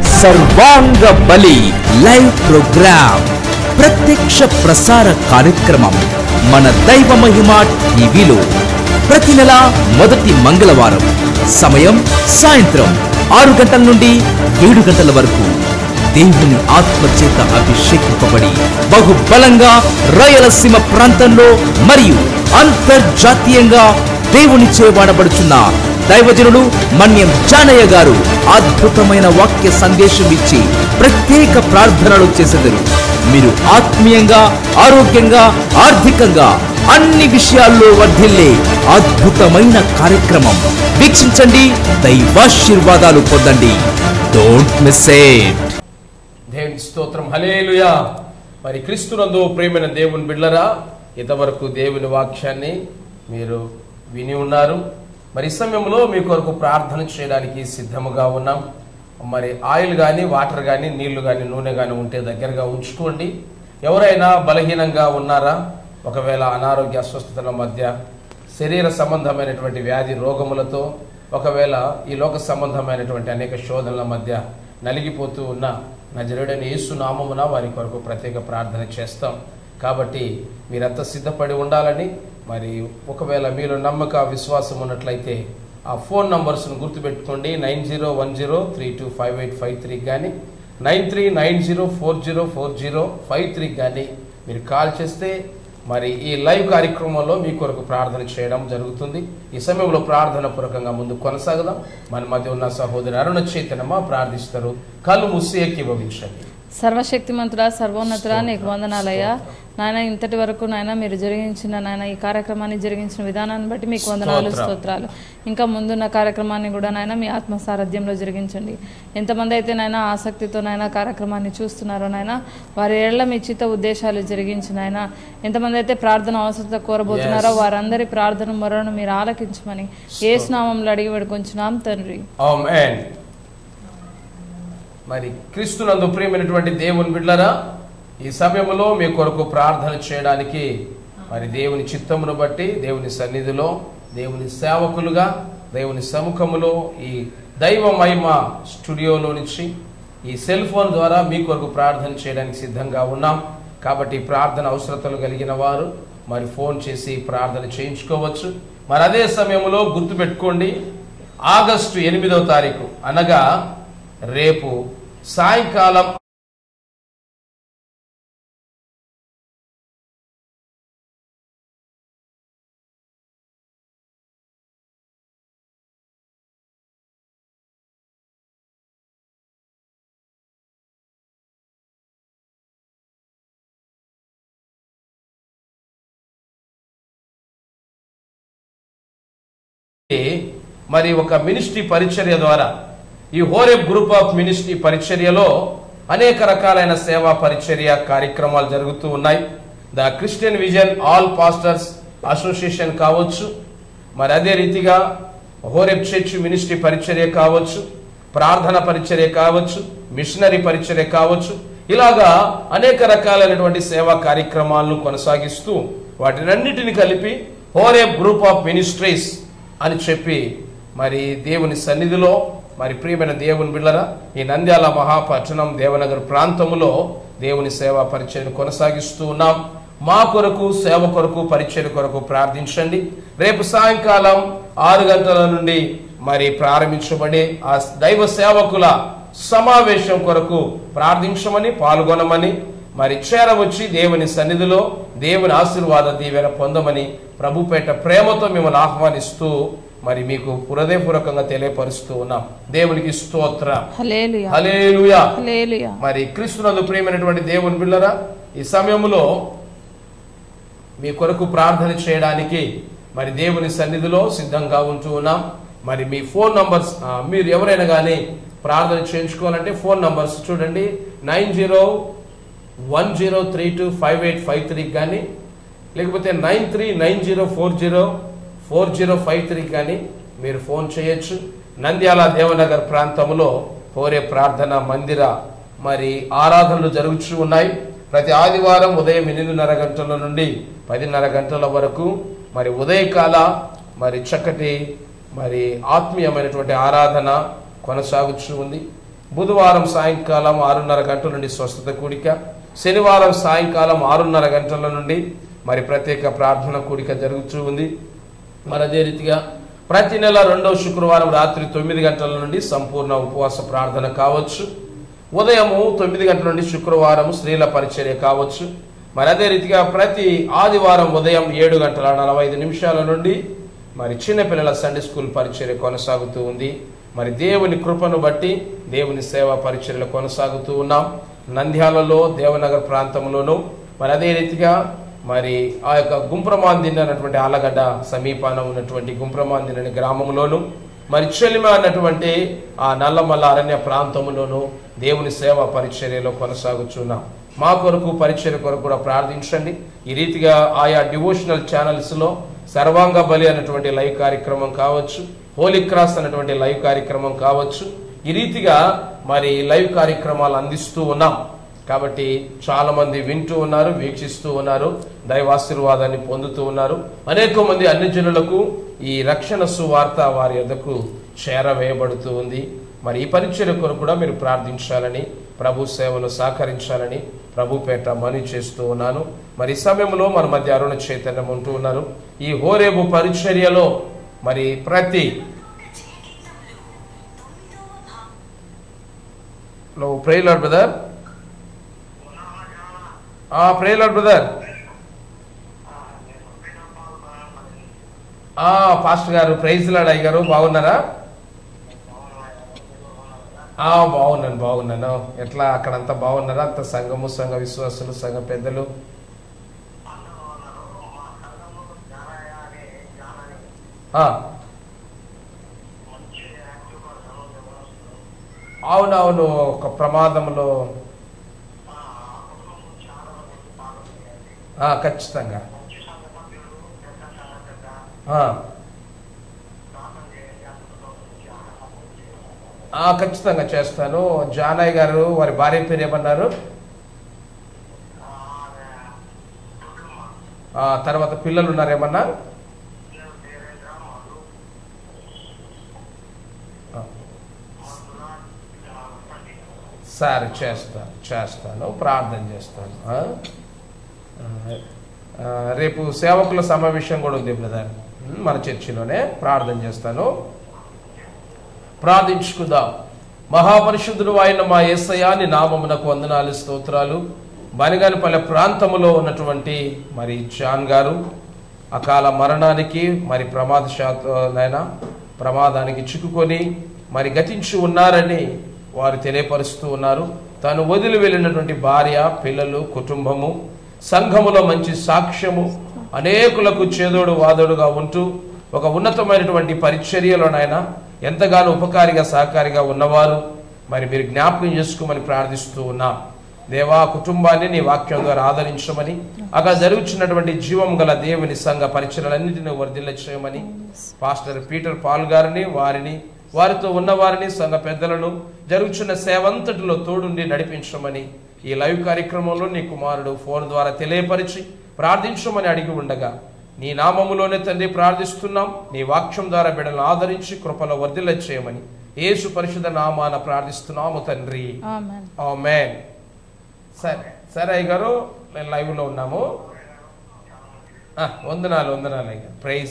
A: సర్వాంగ బలి లైవ్ ప్రోగ్రామ్ ప్రత్యక్ష ప్రసార కార్యక్రమం మన దైవ మహిమ టీవీలో ప్రతి నెల మొదటి మంగళవారం సమయం సాయంత్రం ఆరు గంటల నుండి ఏడు గంటల వరకు దేవుని ఆత్మచేత అభిషేకింపబడి బహుబలంగా రాయలసీమ ప్రాంతంలో మరియు అంతర్జాతీయంగా దేవుని వాడబడుచున్న దైవజనుడు మన్యం జానయ్య గారు అద్భుతమైన వాక్య సందేశం ఇచ్చి ప్రత్యేక ప్రార్థనలు చేసెదరు మీరు ఆత్మీయంగా ఆరోగ్యంగా ఆర్థికంగా అన్ని విషయాల్లో వర్ధిల్లే అద్భుతమైన కార్యక్రమం వీక్షించండి దైవాశీర్వాదాలు పొందండి డోంట్ మిస్ ఇట్
B: దేవుని స్తోత్రం హలేలుయా మరి క్రీస్తునందు ప్రేమైన దేవుని బిడ్లరా ఇంతవరకు దేవుని వాక్యాన్ని మీరు విని ఉన్నారు మరి ఈ సమయంలో మీ కొరకు ప్రార్థన చేయడానికి సిద్ధముగా ఉన్నాం మరి ఆయిల్ కానీ వాటర్ కానీ నీళ్లు కానీ నూనె కానీ ఉంటే దగ్గరగా ఉంచుకోండి ఎవరైనా బలహీనంగా ఉన్నారా ఒకవేళ అనారోగ్య అస్వస్థతల మధ్య శరీర సంబంధమైనటువంటి వ్యాధి రోగములతో ఒకవేళ ఈ లోక సంబంధమైనటువంటి అనేక శోధనల మధ్య నలిగిపోతూ ఉన్న నజరుడైన యేసు నామమున వారి కొరకు ప్రత్యేక ప్రార్థన చేస్తాం కాబట్టి మీరంతా సిద్ధపడి ఉండాలని మరి ఒకవేళ మీలో నమ్మక విశ్వాసం ఉన్నట్లయితే ఆ ఫోన్ నంబర్స్ను గుర్తుపెట్టుకోండి nine zero one zero three two five eight five three కానీ nine three nine zero four zero four zero five three కానీ మీరు కాల్ చేస్తే మరి ఈ లైవ్ కార్యక్రమంలో మీ కొరకు ప్రార్థన చేయడం జరుగుతుంది ఈ సమయంలో ప్రార్థన పూర్వకంగా ముందు కొనసాగదాం మన మధ్య ఉన్న సహోదరి అరుణ చైతన్యమా ప్రార్థిస్తారు కళ్ళు మూసి ఏకీభవించండి
E: సర్వశక్తిమంతుడా సర్వోన్నతుడా నీకు వందనాలయ్యా నాయన ఇంతటి వరకు నాయన మీరు జరిగించిన నాయన ఈ కార్యక్రమాన్ని జరిగించిన విధానాన్ని బట్టి మీకు వందనాలు
B: స్తోత్రం.
E: స్తోత్రాలు ఇంకా ముందున్న కార్యక్రమాన్ని కూడా నాయన మీ ఆత్మ సారథ్యంలో జరిగించండి ఎంతమంది అయితే నాయన ఆసక్తితో నాయన కార్యక్రమాన్ని చూస్తున్నారో నాయన వారి ఏళ్ల మీ చిత్త ఉద్దేశాలు జరిగించిన ఆయన ఎంతమంది అయితే ప్రార్థన అవసరత కోరబోతున్నారో
B: Yes.
E: వారందరి ప్రార్థన మొరను మీరు ఆలకించమని ఏ స్నామంలో అడిగి వేడుకొంచున్నాం తండ్రి
B: ఆమేన్ మరి క్రీస్తునందు ప్రియమైనటువంటి దేవుని బిడ్లరా ఈ సమయంలో మీ కొరకు ప్రార్థన చేయడానికి మరి దేవుని చిత్తమును బట్టి దేవుని సన్నిధిలో దేవుని సేవకులుగా దేవుని సముఖములో ఈ దైవ మహిమ స్టూడియోలో నుంచి ఈ సెల్ ఫోన్ ద్వారా మీ కొరకు ప్రార్థన చేయడానికి సిద్ధంగా ఉన్నాం కాబట్టి ఈ ప్రార్థన అవసరతలు కలిగిన వారు మరి ఫోన్ చేసి ప్రార్థన చేయించుకోవచ్చు మరి అదే సమయంలో గుర్తుపెట్టుకోండి ఆగస్టు ఎనిమిదవ తారీఖు అనగా రేపు సాయంకాలం మరి ఒక మినిస్ట్రీ పరిచర్య ద్వారా ఈ హోరెబ్ గ్రూప్ ఆఫ్ మినిస్ట్రీ పరిచర్యలో అనేక రకాలైన సేవా పరిచర్య కార్యక్రమాలు జరుగుతూ ఉన్నాయి the Christian vision all pastors association కావచ్చు మరి అదే రీతిగా హోరెబ్ చర్చ్ మినిస్ట్రీ పరిచర్య కావచ్చు ప్రార్థన పరిచర్య కావచ్చు మిషనరీ పరిచర్య కావచ్చు ఇలాగా అనేక రకాలైనటువంటి సేవా కార్యక్రమాలను కొనసాగిస్తూ వాటినన్నిటిని కలిపి హోరేబ్ గ్రూప్ ఆఫ్ మినిస్ట్రీస్ అని చెప్పి మరి దేవుని సన్నిధిలో మరి ప్రియమైన దేవుని బిళ్ళరా ఈ నంద్యాల మహాపట్టణం దేవనగర్ ప్రాంతములో దేవుని సేవా పరిచయం కొనసాగిస్తూ ఉన్నాం మా కొరకు సేవ కొరకు పరిచయం కొరకు ప్రార్థించండి రేపు సాయంకాలం ఆరు గంటల నుండి మరి ప్రారంభించబడే ఆ దైవ సేవకుల సమావేశం కొరకు ప్రార్థించమని పాల్గొనమని మరి చేరవచ్చి దేవుని సన్నిధిలో దేవుని ఆశీర్వాద దీవెన పొందమని ప్రభుపేట ప్రేమతో మిమ్మల్ని ఆహ్వానిస్తూ మరి మీకు హృదయపూర్వకంగా తెలియపరుస్తూ ఉన్నాం దేవునికి స్తోత్ర
E: హలేలుయా
B: హలేలుయా
E: హలేలుయా
B: మరి క్రీస్తునందు ప్రియమైనటువంటి దేవుని బిళ్ళరా ఈ సమయంలో మీ కొరకు ప్రార్థన చేయడానికి మరి దేవుని సన్నిధిలో సిద్ధంగా ఉంటూ ఉన్నాం మరి మీ ఫోన్ నంబర్స్ ఆ, మీరు ఎవరైనా కానీ ప్రార్థన చేయించుకోవాలంటే ఫోన్ నంబర్స్ చూడండి nine zero one zero three two five eight five త్రీకి కానీ లేకపోతే nine three nine zero four zero four zero five త్రీకి కానీ మీరు ఫోన్ చేయొచ్చు నంద్యాల దేవనగర్ ప్రాంతంలో కోరే ప్రార్థన మందిర మరి ఆరాధనలు జరుగుతూ ఉన్నాయి ప్రతి ఆదివారం ఉదయం ఎనిమిదిన్నర గంటల నుండి పదిన్నర గంటల వరకు మరి ఉదయకాల మరి చక్కటి మరి ఆత్మీయమైనటువంటి ఆరాధన కొనసాగుతూ ఉంది బుధవారం సాయంకాలం ఆరున్నర గంటల నుండి స్వస్థత కూడిక శనివారం సాయంకాలం ఆరున్నర గంటల నుండి మరి ప్రత్యేక ప్రార్థన కూడిక జరుగుతూ ఉంది మరి అదే రీతిగా ప్రతి నెల రెండవ శుక్రవారం రాత్రి తొమ్మిది గంటల నుండి సంపూర్ణ ఉపవాస ప్రార్థన కావచ్చు ఉదయము తొమ్మిది గంటల నుండి శుక్రవారం స్త్రీల పరిచర్య కావచ్చు మరి అదే రీతిగా ప్రతి ఆదివారం ఉదయం ఏడు గంటల నలభై ఐదు నిమిషాల నుండి మరి చిన్నపిల్లల సండే స్కూల్ పరిచర్య కొనసాగుతూ ఉంది మరి దేవుని కృపను బట్టి దేవుని సేవా పరిచర్యలు కొనసాగుతూ ఉన్నాం నంద్యాలలో దేవనగర్ ప్రాంతంలోను మరి అదే రీతిగా మరి ఆ యొక్క గుంప్రమాందిన అన్నటువంటి ఆలగడ్డ సమీపాన ఉన్నటువంటి గుంప్రమాందిన అనే గ్రామంలోను మరి చెలిమ అన్నటువంటి ఆ నల్లమల్ల అరణ్య ప్రాంతంలోను దేవుని సేవ పరిచర్యలో కొనసాగుచున్నాం మా కొరకు పరిచర్య కొరకు కూడా ప్రార్థించండి ఈ రీతిగా ఆయా డివోషనల్ ఛానల్స్ లో సర్వాంగ బలి అన్నటువంటి లైవ్ కార్యక్రమం కావచ్చు హోలీ క్రాస్ అన్నటువంటి లైవ్ కార్యక్రమం కావచ్చు ఈ రీతిగా మరి లైవ్ కార్యక్రమాలు అందిస్తూ ఉన్నాం కాబట్టి చాలా మంది వింటూ ఉన్నారు వీక్షిస్తూ ఉన్నారు దైవాశీర్వాదాన్ని పొందుతూ ఉన్నారు అనేక మంది అన్ని జనులకు ఈ రక్షణ సువార్త వారి యొద్దకు చేరవేయబడుతూ ఉంది మరి ఈ పరిచయ కొరకు కూడా మీరు ప్రార్థించాలని ప్రభు సేవలు సహకరించాలని ప్రభు పేట మనీ చేస్తూ ఉన్నాను మరి ఈ సమయంలో మన మధ్య అరుణ చైతన్యం ఉంటూ ఉన్నారు ఈ హోరేబు పరిచర్యలో మరి ప్రతి లో ప్రేయర్ బ్రదర్ ఆ ప్రేయర్ బ్రదర్ ఆ పాస్టర్ గారు ప్రైజ్ లాడ్ అయ్య గారు బాగున్నారా ఆ బాగున్నాను బాగున్నాను ఎట్లా అక్కడంతా బాగున్నారా అంత సంఘము సంఘ విశ్వాసులు సంఘ పెద్దలు ఆ అవునవును ఒక ప్రమాదంలో ఆ, ఖచ్చితంగా ఆ. ఆ, ఖచ్చితంగా చేస్తాను జానయ్య గారు వారి భార్య పేరు ఏమన్నారు ఆ, తర్వాత పిల్లలు ఉన్నారేమన్నా ఆ. సరే చేస్తాను చేస్తాను ప్రార్థన చేస్తాను ఆ? ఆ, రేపు సేవకుల సమావేశం కూడా ఉంది బ్రదర్ ఉమ్, మన చర్చిలోనే ప్రార్థన చేస్తాను ప్రార్థించుకుందాం మహాపరిశుద్ధుడు ఆయన మా యేసయాని నామమునకు వందనాలు స్తోత్రాలు బనిగానిపల్లె ప్రాంతములో ఉన్నటువంటి మరి జాన్ గారు అకాల మరణానికి మరి ప్రమాదశాతనైనా ప్రమాదానికి చిక్కుకొని మరి గతించి ఉన్నారని వారు తెలియపరుస్తూ ఉన్నారు తాను వదిలి వెళ్ళినటువంటి భార్య పిల్లలు కుటుంబము సంఘములో మంచి సాక్ష్యము అనేకులకు చేదోడు వాదోడుగా ఉంటూ ఒక ఉన్నతమైనటువంటి పరిచర్యలోనైనా ఎంతగానో ఉపకారిగా సహకారిగా ఉన్నవారు మరి మీరు జ్ఞాపకం చేసుకోమని ప్రార్థిస్తూ ఉన్నాం దేవా కుటుంబాన్ని నీ వాక్యం ద్వారా ఆదరించమని అక్కడ జరుగుతున్నటువంటి జీవం గల దేవుని సంఘ పరిచయలన్నింటినీ వర్ధిల్ల చేయమని పాస్టర్ పీటర్ పాల్ గారిని వారిని వారితో ఉన్నవారిని సంఘ పెద్దలను జరుగుతున్న సేవంతటిలో తోడుండి నడిపించమని ఈ లైవ్ కార్యక్రమంలో నీ కుమారుడు ఫోన్ ద్వారా తెలియపరిచి ప్రార్థించమని అడిగి ఉండగా నీ నామములోనే తండ్రి ప్రార్థిస్తున్నాం నీ వాక్యం ద్వారా బిడ్డలను ఆదరించి కృపలో వర్ధిల్ల చేయమని యేసు పరిశుద్ధ నామాన ప్రార్థిస్తున్నాము తండ్రి
E: ఆమెన్
B: ఆమేన్ సరే సరే అయ్య గారు నేను లైవ్ లో ఉన్నాము ఆ, వందనాలు వందనాలు అయ్య ప్రైజ్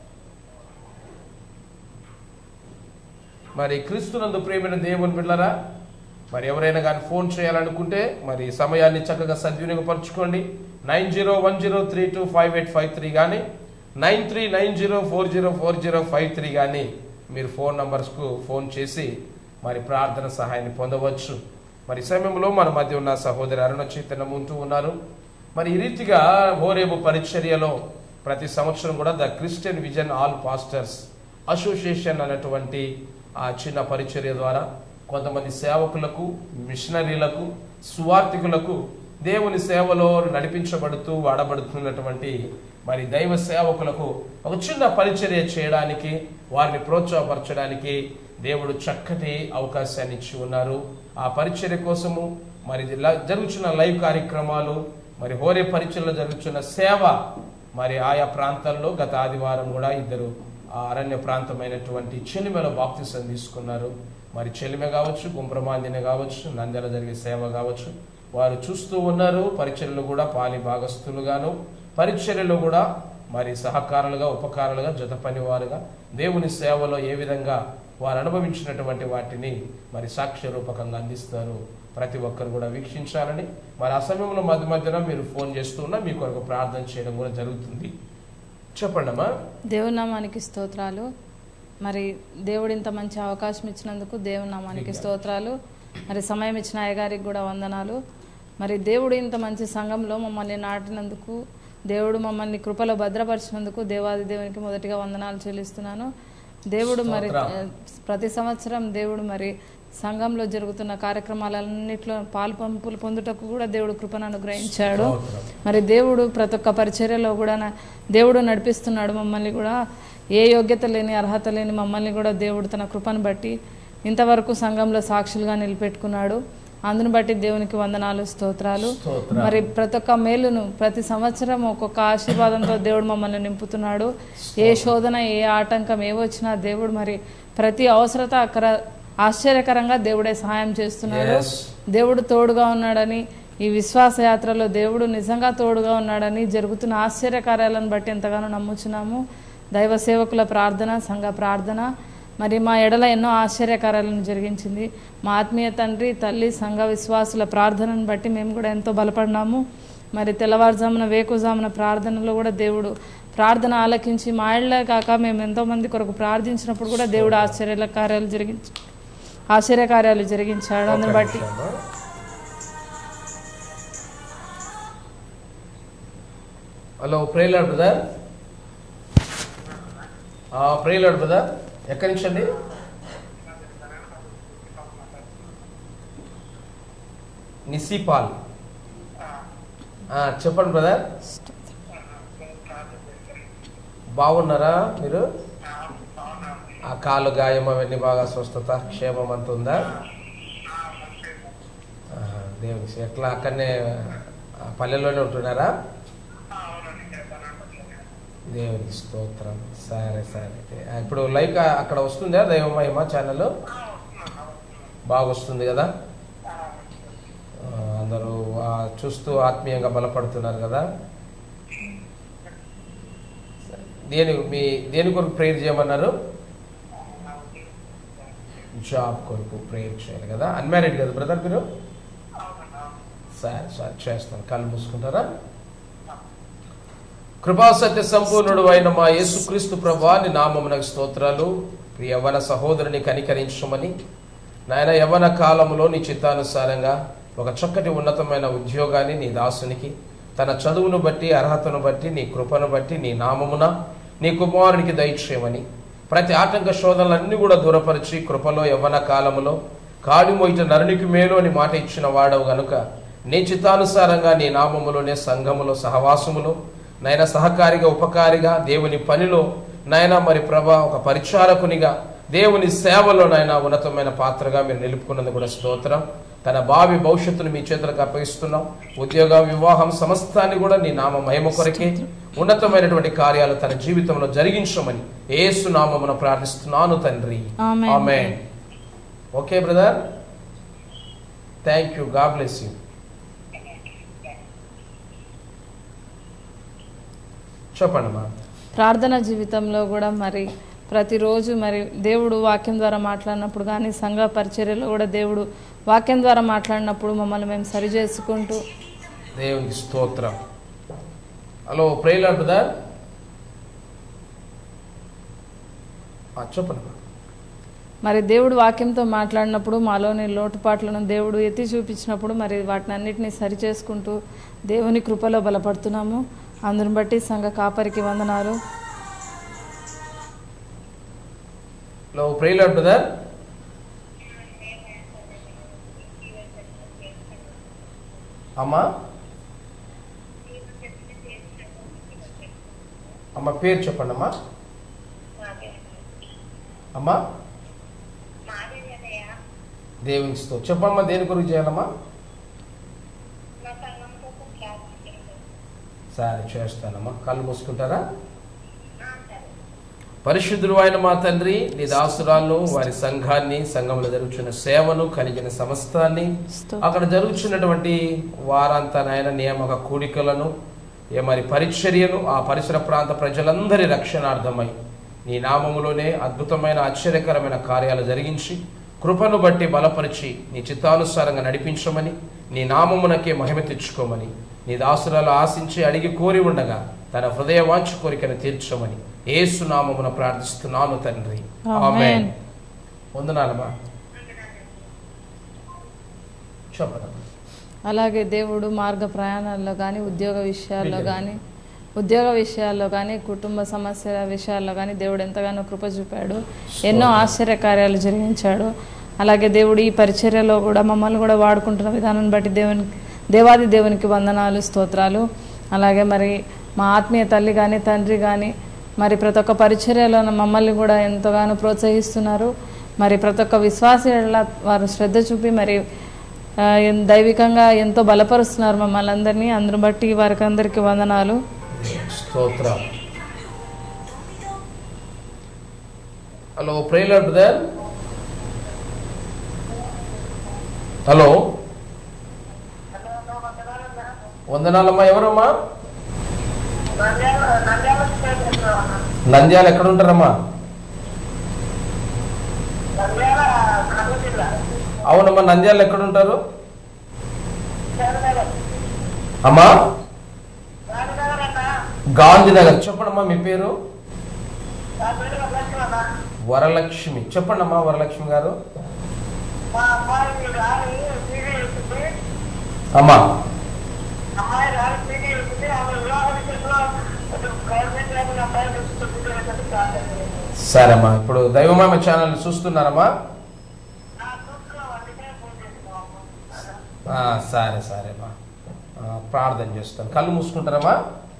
B: మరి క్రీస్తునందు ప్రేమైన దేవుని బిడ్డరా మరి ఎవరైనా కానీ ఫోన్ చేయాలనుకుంటే మరి సమయాన్ని చక్కగా సద్వినియోగపరచుకోండి nine zero one zero three two five eight five three కానీ nine three nine zero four zero four zero five three కానీ మీరు ఫోన్ నంబర్స్కు ఫోన్ చేసి మరి ప్రార్థన సహాయాన్ని పొందవచ్చు మరి ఈ సమయంలో మన మధ్య ఉన్న సహోదరి అరుణ చైతన్యం ఉంటూ ఉన్నారు మరి ఈ రీతిగా హోరేబు పరిచర్యలో ప్రతి సంవత్సరం కూడా the Christian vision all pastors association అనేటువంటి ఆ చిన్న పరిచర్య ద్వారా కొంతమంది సేవకులకు మిషనరీలకు సువార్థికులకు దేవుని సేవలో నడిపించబడుతూ వాడబడుతున్నటువంటి మరి దైవ సేవకులకు ఒక చిన్న పరిచర్య చేయడానికి వారిని ప్రోత్సాహపరచడానికి దేవుడు చక్కటి అవకాశాన్ని ఇచ్చి ఉన్నారు ఆ పరిచర్య కోసము మరి ల- జరుగుతున్న లైవ్ కార్యక్రమాలు మరి హోరే పరిచయలో జరుగుతున్న సేవ మరి ఆయా ప్రాంతాల్లో గత ఆదివారం కూడా ఇద్దరు ఆ అరణ్య ప్రాంతమైనటువంటి చెలిమెలో బాప్తిసం తీసుకున్నారు మరి చెలిమె కావచ్చు గుంబ్రమాందిన కావచ్చు నంద్యాల జరిగే సేవ కావచ్చు వారు చూస్తూ ఉన్నారు పరిచర్యలు కూడా పాలి భాగస్థులుగాను పరిచర్యలు కూడా మరి సహకారులుగా ఉపకారులుగా జత పనివారుగా దేవుని సేవలో ఏ విధంగా వారు అనుభవించినటువంటి వాటిని మరి సాక్ష్య రూపకంగా అందిస్తారు ప్రతి ఒక్కరు కూడా వీక్షించాలని మరి ఆ సమయంలో మధ్య మధ్యన మీరు ఫోన్ చేస్తూ ఉన్నా మీ కొరకు ప్రార్థన చేయడం కూడా జరుగుతుంది చెప్పండి అమ్మా
E: దేవుని నామానికి స్తోత్రాలు మరి దేవుడు ఇంత మంచి అవకాశం ఇచ్చినందుకు దేవుని నామానికి స్తోత్రాలు మరి సమయం ఇచ్చిన అయ్యగారికి కూడా వందనాలు మరి దేవుడు ఇంత మంచి సంఘంలో మమ్మల్ని నాటినందుకు దేవుడు మమ్మల్ని కృపలో భద్రపరిచినందుకు దేవాది దేవునికి మొదటిగా వందనాలు చెల్లిస్తున్నాను దేవుడు మరి
B: స్తోత్రం.
E: ఆ, ప్రతి సంవత్సరం దేవుడు మరి సంఘంలో జరుగుతున్న కార్యక్రమాలన్నింటిలో పాలు పంపులు పొందుటకు కూడా దేవుడు కృపను అనుగ్రహించాడు
B: స్తోత్రం.
E: మరి దేవుడు ప్రతి ఒక్క పరిచర్యలో కూడా నా- దేవుడు నడిపిస్తున్నాడు మమ్మల్ని కూడా ఏ యోగ్యత లేని అర్హత లేని మమ్మల్ని కూడా దేవుడు తన కృపను బట్టి ఇంతవరకు సంఘంలో సాక్షులుగా నిలబెట్టుకున్నాడు అందును బట్టి దేవునికి వందనాలు స్తోత్రాలు
B: స్తోత్రాలు.
E: మరి ప్రతి ఒక్క మేలును ప్రతి సంవత్సరం ఒక్కొక్క ఆశీర్వాదంతో దేవుడు మమ్మల్ని నింపుతున్నాడు ఏ శోధన ఏ ఆటంకం ఏ వచ్చినా దేవుడు మరి ప్రతి అవసరత అక్కడ ఆశ్చర్యకరంగా దేవుడే సహాయం చేస్తున్నాడు
B: Yes.
E: దేవుడు తోడుగా ఉన్నాడని ఈ విశ్వాస యాత్రలో దేవుడు నిజంగా తోడుగా ఉన్నాడని జరుగుతున్న ఆశ్చర్య కార్యాలను బట్టి ఎంతగానో నమ్ముచున్నాము దైవ సేవకుల ప్రార్థన సంఘ ప్రార్థన మరి మా ఎడల ఎన్నో ఆశ్చర్య కార్యాలను జరిగించింది మా ఆత్మీయ తండ్రి తల్లి సంఘ విశ్వాసుల ప్రార్థనను బట్టి మేము కూడా ఎంతో బలపడినాము మరి తెల్లవారుజామున వేకుజామున ప్రార్థనలో కూడా దేవుడు ప్రార్థన ఆలకించి మా ఇళ్ళే కాక మేము ఎంతో మంది కొరకు ప్రార్థించినప్పుడు కూడా దేవుడు ఆశ్చర్య కార్యాలు జరిగించి ఆశ్చర్య కార్యాలు జరిగించాడు అందుని బట్టి
B: hello praise lord brother praise lord brother ఎక్కడి నుంచి అండి నిసిపాల్ ఆ, చెప్పండి బ్రదర్ బాగున్నారా మీరు ఆ కాలు గాయం అవన్నీ బాగా స్వస్థత క్షేమం అంత ఉందా ఆహా, దేవుని ఎట్లా అక్కడనే ఆ, పల్లెల్లోనే ఉంటున్నారా దేవునికి స్తోత్రం సరే సరే ఆ, ఇప్పుడు లైక్ అక్కడ వస్తుందా దైవమహిమ ఛానల్ బాగా వస్తుంది కదా ఆ, అందరూ ఆ, చూస్తూ ఆత్మీయంగా బలపడుతున్నారు కదా దేని మీ దేని కొరకు ప్రేయర్ చేయమన్నారు జాబ్ కొరకు ప్రేయర్ చేయాలి కదా అన్మ్యారీడ్ కదా బ్రదర్ మీరు సరే సరే చేస్తాను కళ్ళు మూసుకుంటారా కృపాసత్య సంపూర్ణుడు అయిన మా యేసుక్రీస్తు ప్రభా నీ నామమునకు స్తోత్రాలు ప్రియ యవ్వన సహోదరుని కనికరించమని నాయన యవ్వన కాలంలో నీ చిత్తానుసారంగా ఒక చక్కటి ఉన్నతమైన ఉద్యోగాన్ని నీ దాసునికి తన చదువును బట్టి అర్హతను బట్టి నీ కృపను బట్టి నీ నామమున నీ కుమారునికి దయచేయమని ప్రతి ఆటంక శోధనలన్నీ కూడా దూరపరిచి కృపలో యవ్వన కాలములో కాడి మోయిట నరునికి మేలు అని మాట ఇచ్చిన వాడవు గనుక నీ చిత్తానుసారంగా నీ నామములోనే సంఘములో సహవాసములో నాయన సహకారిగా ఉపకారిగా దేవుని పనిలో నాయన మరి ప్రభ ఒక పరిచారకునిగా దేవుని సేవలో నాయన ఉన్నతమైన పాత్రగా మీరు నిలుపుకున్నది కూడా స్తోత్రం తన భావి భవిష్యత్తును మీ చేతులకు అప్పగిస్తున్నాం ఉద్యోగ వివాహం సమస్తాన్ని కూడా నీ నామ మహిమ కొరకే ఉన్నతమైనటువంటి కార్యాలు తన జీవితంలో జరిగించమని ఏసు నామమున ప్రార్థిస్తున్నాను తండ్రి
E: amen.
B: Amen okay brother thank you God bless you చెప్పండి మా
E: ప్రార్థన జీవితంలో కూడా మరి ప్రతిరోజు మరి దేవుడు వాక్యం ద్వారా మాట్లాడినప్పుడు కానీ సంఘ పరిచర్యలో కూడా దేవుడు వాక్యం ద్వారా మాట్లాడినప్పుడు మమ్మల్ని మేము సరి చేసుకుంటూ
B: దేవునికి స్తోత్రం హలో ప్రేయర్ అంటుందా చెప్పండి
E: మరి దేవుడు వాక్యంతో మాట్లాడినప్పుడు మాలోని లోటుపాట్లను దేవుడు ఎత్తి చూపించినప్పుడు మరి వాటిని అన్నిటినీ సరి చేసుకుంటూ దేవుని కృపలో బలపడుతున్నాము అందుని బట్టి సంఘ కాపరికి వందనాలు
B: హలో ప్రేయర్ అంటుందా అమ్మా అమ్మ పేరు చెప్పండి అమ్మా అమ్మా దేవునికి స్తోత్రం చెప్పమ్మా దేని గురించి చేయాలమ్మా సరే చేస్తానమ్మా కళ్ళు మూసుకుంటారా పరిశుద్ధుడు అయిన మా తండ్రి నీ దాసురాలను వారి సంఘాన్ని సంఘంలో జరుగుతున్న సేవను కలిగిన సమస్తాన్ని అక్కడ జరుగుతున్నటువంటి వారంతా నాయన నియామక కూడికలను ఏ మరి పరిచర్యను ఆ పరిసర ప్రాంత ప్రజలందరి రక్షణార్థమై నీ నామములోనే అద్భుతమైన ఆశ్చర్యకరమైన కార్యాలు జరిగించి కృపను బట్టి బలపరిచి నీ చిత్తానుసారంగా నడిపించమని నీ నామమునకే మహిమ తెచ్చుకోమని నీ దాసురాలు ఆశించి అడిగి కోరి ఉండగా తన హృదయ వాంఛ కోరికను తీర్చమని ఏసు నామమున ప్రార్థిస్తున్నాను తండ్రి ఆమేన్ వందనాలమ్మా చెప్పండి
E: అలాగే దేవుడు మార్గ ప్రయాణాల్లో కానీ ఉద్యోగ విషయాల్లో కానీ ఉద్యోగ విషయాల్లో కానీ కుటుంబ సమస్యల విషయాల్లో కానీ దేవుడు ఎంతగానో కృప చూపాడు ఎన్నో ఆశ్చర్య కార్యాలు జరిగించాడు అలాగే దేవుడు ఈ పరిచర్యలో కూడా మమ్మల్ని కూడా వాడుకుంటున్న విధానాన్ని బట్టి దేవుని దేవాది దేవునికి వందనాలు స్తోత్రాలు అలాగే మరి మా ఆత్మీయ తల్లి కానీ తండ్రి కానీ మరి ప్రతి ఒక్క పరిచర్యలో మమ్మల్ని కూడా ఎంతగానో ప్రోత్సహిస్తున్నారు మరి ప్రతి ఒక్క విశ్వాస ఎడల వారు శ్రద్ధ చూపి మరి ఆ, ఎన్- దైవికంగా ఎంతో బలపరుస్తున్నారు మమ్మల్ని అందరినీ అందరిని బట్టి వారికి అందరికీ వందనాలు
B: స్తోత్రం హలో ప్రేయర్ బ్రదర్ హలో వందనాలమ్మా ఎవరమ్మా నంద్యాల ఎక్కడ ఉంటారమ్మా అవునమ్మా నంద్యాల ఎక్కడ ఉంటారు అమ్మా గాంధీనగర్ చెప్పండమ్మా మీ పేరు వరలక్ష్మి చెప్పండమ్మా వరలక్ష్మి గారు అమ్మా సరేమ్మా ఇప్పుడు దైవమామ ఛానల్ చూస్తున్నారమ్మా ఆ, సరే సరేమ్మా ఆ, ప్రార్థన చేస్తాను కళ్ళు మూసుకుంటారమ్మా